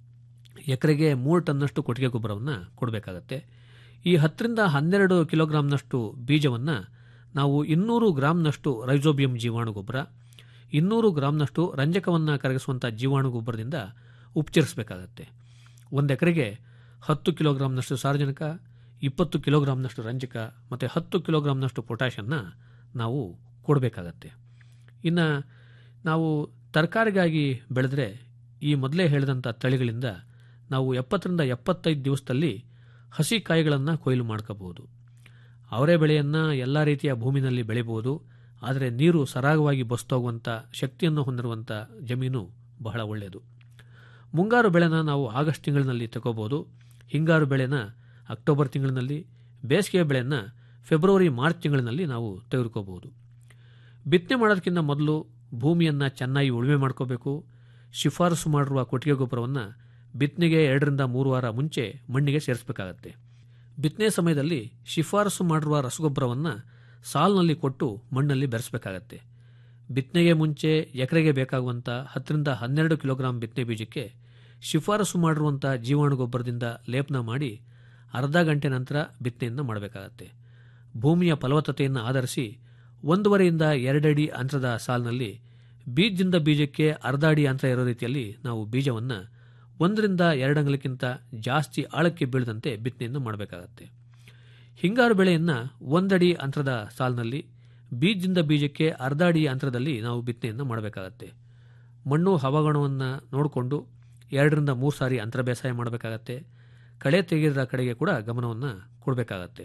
ಎಕರೆಗೆ ಮೂರು ಟನ್ನಷ್ಟು ಕೊಟ್ಟಿಗೆ ಗೊಬ್ಬರವನ್ನು ಕೊಡಬೇಕಾಗತ್ತೆ ಈ ಹತ್ತರಿಂದ ಹನ್ನೆರಡು ಕಿಲೋಗ್ರಾಮ್ನಷ್ಟು ಬೀಜವನ್ನು ನಾವು ಇನ್ನೂರು ಗ್ರಾಮ್ನಷ್ಟು ರೈಜೋಬಿಯಂ ಜೀವಾಣು ಗೊಬ್ಬರ ಇನ್ನೂರು ಗ್ರಾಮ್ನಷ್ಟು ರಂಜಕವನ್ನು ಕರಗಿಸುವಂಥ ಜೀವಾಣು ಗೊಬ್ಬರದಿಂದ ಉಪಚರಿಸಬೇಕಾಗತ್ತೆ ಒಂದು ಎಕರೆಗೆ ಹತ್ತು ಕಿಲೋಗ್ರಾಮ್ನಷ್ಟು ಸಾರಜನಕ ಇಪ್ಪತ್ತು ಕಿಲೋಗ್ರಾಮ್ನಷ್ಟು ರಂಜಕ ಮತ್ತು ಹತ್ತು ಕಿಲೋಗ್ರಾಮ್ನಷ್ಟು ಪೊಟ್ಯಾಷನ್ನು ನಾವು ಕೊಡಬೇಕಾಗತ್ತೆ ಇನ್ನು ನಾವು ತರಕಾರಿಗಾಗಿ ಬೆಳೆದ್ರೆ ಈ ಮೊದಲೇ ಹೇಳಿದಂಥ ತಳಿಗಳಿಂದ ನಾವು ಎಪ್ಪತ್ತರಿಂದ ಎಪ್ಪತ್ತೈದು ದಿವಸದಲ್ಲಿ ಹಸಿ ಕಾಯಿಗಳನ್ನು ಕೊಯ್ಲು ಮಾಡ್ಕೋಬಹುದು ಅವರೇ ಬೆಳೆಯನ್ನು ಎಲ್ಲ ರೀತಿಯ ಭೂಮಿನಲ್ಲಿ ಬೆಳಿಬೋದು ಆದರೆ ನೀರು ಸರಾಗವಾಗಿ ಬಸ್ತೋಗುವಂಥ ಶಕ್ತಿಯನ್ನು ಹೊಂದಿರುವಂಥ ಜಮೀನು ಬಹಳ ಒಳ್ಳೆಯದು ಮುಂಗಾರು ಬೆಳೆನ ನಾವು ಆಗಸ್ಟ್ ತಿಂಗಳಿನಲ್ಲಿ ತಗೋಬೋದು ಹಿಂಗಾರು ಬೆಳೆನ ಅಕ್ಟೋಬರ್ ತಿಂಗಳಿನಲ್ಲಿ ಬೇಸಿಗೆ ಬೆಳೆಯನ್ನು ಫೆಬ್ರವರಿ ಮಾರ್ಚ್ ತಿಂಗಳಿನಲ್ಲಿ ನಾವು ತೆಗೆದುಕೋಬಹುದು ಬಿತ್ತನೆ ಮಾಡೋದಕ್ಕಿಂತ ಮೊದಲು ಭೂಮಿಯನ್ನು ಚೆನ್ನಾಗಿ ಉಳುಮೆ ಮಾಡ್ಕೋಬೇಕು ಶಿಫಾರಸು ಮಾಡಿರುವ ಕೊಟ್ಟಿಗೆ ಗೊಬ್ಬರವನ್ನು ಬಿತ್ತನೆಗೆ ಎರಡರಿಂದ ಮೂರು ವಾರ ಮುಂಚೆ ಮಣ್ಣಿಗೆ ಸೇರಿಸಬೇಕಾಗತ್ತೆ ಬಿತ್ತನೆ ಸಮಯದಲ್ಲಿ ಶಿಫಾರಸು ಮಾಡಿರುವ ರಸಗೊಬ್ಬರವನ್ನು ಸಾಲಿನಲ್ಲಿ ಕೊಟ್ಟು ಮಣ್ಣಲ್ಲಿ ಬೆರೆಸಬೇಕಾಗತ್ತೆ ಬಿತ್ತನೆಗೆ ಮುಂಚೆ ಎಕರೆಗೆ ಬೇಕಾಗುವಂಥ ಹತ್ತರಿಂದ ಹನ್ನೆರಡು ಕಿಲೋಗ್ರಾಂ ಬಿತ್ತನೆ ಬೀಜಕ್ಕೆ ಶಿಫಾರಸು ಮಾಡಿರುವಂಥ ಜೀವಾಣು ಗೊಬ್ಬರದಿಂದ ಲೇಪನ ಮಾಡಿ ಅರ್ಧ ಗಂಟೆ ನಂತರ ಬಿತ್ತನೆಯನ್ನು ಮಾಡಬೇಕಾಗತ್ತೆ ಭೂಮಿಯ ಫಲವತ್ತತೆಯನ್ನು ಆಧರಿಸಿ ಒಂದೂವರೆಯಿಂದ ಎರಡಡಿ ಅಂತರದ ಸಾಲಿನಲ್ಲಿ ಬೀಜದಿಂದ ಬೀಜಕ್ಕೆ ಅರ್ಧ ಅಡಿ ಅಂತರ ಇರೋ ರೀತಿಯಲ್ಲಿ ನಾವು ಬೀಜವನ್ನು ಒಂದರಿಂದ ಎರಡು ಅಂಗಲಕ್ಕಿಂತ ಜಾಸ್ತಿ ಆಳಕ್ಕೆ ಬೀಳದಂತೆ ಬಿತ್ತನೆಯನ್ನು ಮಾಡಬೇಕಾಗತ್ತೆ ಹಿಂಗಾರು ಬೆಳೆಯನ್ನು ಒಂದಡಿ ಅಂತರದ ಸಾಲಿನಲ್ಲಿ ಬೀಜದಿಂದ ಬೀಜಕ್ಕೆ ಅರ್ಧ ಅಡಿ ಅಂತರದಲ್ಲಿ ನಾವು ಬಿತ್ತನೆಯನ್ನು ಮಾಡಬೇಕಾಗತ್ತೆ ಮಣ್ಣು ಹವಾಗುಣವನ್ನು ನೋಡಿಕೊಂಡು ಎರಡರಿಂದ ಮೂರು ಸಾರಿ ಅಂತರ ಬೇಸಾಯ ಮಾಡಬೇಕಾಗತ್ತೆ ಕಳೆ ತೆಗೆದ ಕಡೆಗೆ ಕೂಡ ಗಮನವನ್ನು ಕೊಡಬೇಕಾಗತ್ತೆ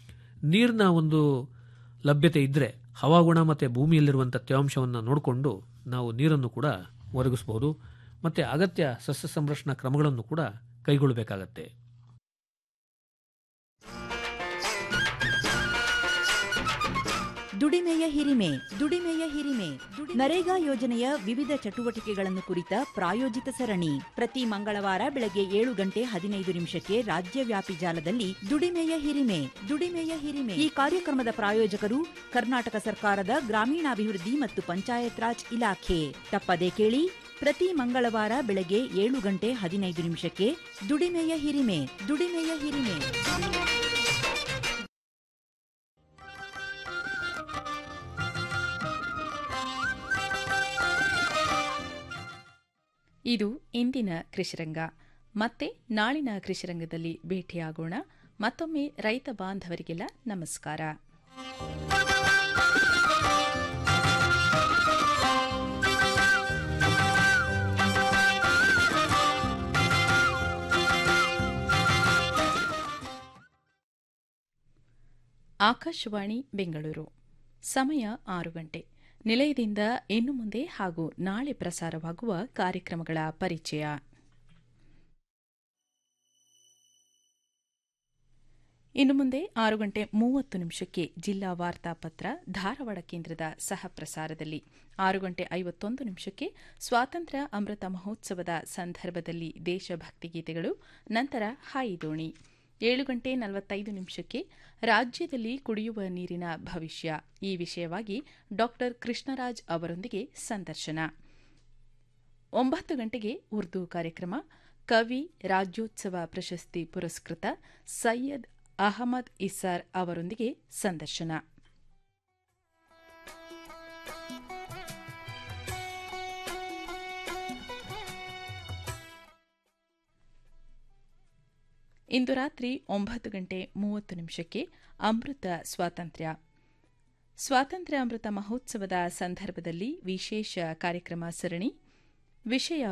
ನೀರಿನ ಒಂದು ಲಭ್ಯತೆ ಇದ್ದರೆ ಹವಾಗುಣ ಮತ್ತು ಭೂಮಿಯಲ್ಲಿರುವಂಥ ತೇವಾಂಶವನ್ನು ನೋಡಿಕೊಂಡು ನಾವು ನೀರನ್ನು ಕೂಡ ಒದಗಿಸಬಹುದು ಮತ್ತು ಅಗತ್ಯ ಸಸ್ಯ ಸಂರಕ್ಷಣಾ ಕ್ರಮಗಳನ್ನು ಕೂಡ ಕೈಗೊಳ್ಳಬೇಕಾಗತ್ತೆ ದುಡಿಮೆಯ ಹಿರಿಮೆ ದುಡಿಮೆಯ ಹಿರಿಮೆ ನರೇಗಾ ಯೋಜನೆಯ ವಿವಿಧ ಚಟುವಟಿಕೆಗಳನ್ನು ಕುರಿತ ಪ್ರಾಯೋಜಿತ ಸರಣಿ ಪ್ರತಿ ಮಂಗಳವಾರ ಬೆಳಗ್ಗೆ ಏಳು ಗಂಟೆ ಹದಿನೈದು ನಿಮಿಷಕ್ಕೆ ರಾಜ್ಯವ್ಯಾಪಿ ಜಾಲದಲ್ಲಿ ದುಡಿಮೆಯ ಹಿರಿಮೆ ದುಡಿಮೆಯ ಹಿರಿಮೆ ಈ ಕಾರ್ಯಕ್ರಮದ ಪ್ರಾಯೋಜಕರು ಕರ್ನಾಟಕ ಸರ್ಕಾರದ ಗ್ರಾಮೀಣಾಭಿವೃದ್ಧಿ ಮತ್ತು ಪಂಚಾಯತ್ ರಾಜ್ ಇಲಾಖೆ ತಪ್ಪದೇ ಕೇಳಿ ಪ್ರತಿ ಮಂಗಳವಾರ ಬೆಳಗ್ಗೆ ಏಳು ಗಂಟೆ ಹದಿನೈದು ನಿಮಿಷಕ್ಕೆ ದುಡಿಮೆಯ ಹಿರಿಮೆ ದುಡಿಮೆಯ ಹಿರಿಮೆ ಇದು ಇಂದಿನ ಕೃಷಿರಂಗ ಮತ್ತೆ ನಾಳಿನ ಕೃಷಿರಂಗದಲ್ಲಿ ಭೇಟಿಯಾಗೋಣ ಮತ್ತೊಮ್ಮೆ ರೈತ ಬಾಂಧವರಿಗೆಲ್ಲ ನಮಸ್ಕಾರ ಆಕಾಶವಾಣಿ ಬೆಂಗಳೂರು ಸಮಯ ಆರು ಗಂಟೆ ನಿಲಯದಿಂದ ಇನ್ನು ಮುಂದೆ ಹಾಗೂ ನಾಳೆ ಪ್ರಸಾರವಾಗುವ ಕಾರ್ಯಕ್ರಮಗಳ ಪರಿಚಯ ಇನ್ನು ಮುಂದೆ ಆರು ಗಂಟೆ ಮೂವತ್ತು ನಿಮಿಷಕ್ಕೆ ಜಿಲ್ಲಾ ವಾರ್ತಾಪತ್ರ ಧಾರವಾಡ ಕೇಂದ್ರದ ಸಹ ಪ್ರಸಾರದಲ್ಲಿ ಆರು ಗಂಟೆ ಐವತ್ತೊಂದು ನಿಮಿಷಕ್ಕೆ ಸ್ವಾತಂತ್ರ್ಯ ಅಮೃತ ಮಹೋತ್ಸವದ ಸಂದರ್ಭದಲ್ಲಿ ದೇಶಭಕ್ತಿ ಗೀತೆಗಳು ನಂತರ ಹಾಯಿದೋಣಿ ಏಳು ಗಂಟೆ ನಲವತ್ತೈದು ನಿಮಿಷಕ್ಕೆ ರಾಜ್ಯದಲ್ಲಿ ಕುಡಿಯುವ ನೀರಿನ ಭವಿಷ್ಯ ಈ ವಿಷಯವಾಗಿ ಡಾಕ್ಟರ್ ಕೃಷ್ಣರಾಜ್ ಅವರೊಂದಿಗೆ ಸಂದರ್ಶನ ಒಂಬತ್ತು ಗಂಟೆಗೆ ಉರ್ದು ಕಾರ್ಯಕ್ರಮ ಕವಿ ರಾಜ್ಯೋತ್ಸವ ಪ್ರಶಸ್ತಿ ಪುರಸ್ಕೃತ ಸೈಯದ್ ಅಹಮದ್ ಇಸ್ಸಾರ್ ಅವರೊಂದಿಗೆ ಸಂದರ್ಶನ ಇಂದು ರಾತ್ರಿ ಒಂಬತ್ತು ಗಂಟೆ ಮೂವತ್ತು ನಿಮಿಷಕ್ಕೆ ಅಮೃತ ಸ್ವಾತಂತ್ರ್ಯ ಸ್ವಾತಂತ್ರ್ಯ ಅಮೃತ ಮಹೋತ್ಸವದ ಸಂದರ್ಭದಲ್ಲಿ ವಿಶೇಷ ಕಾರ್ಯಕ್ರಮ ಸರಣಿ ವಿಷಯ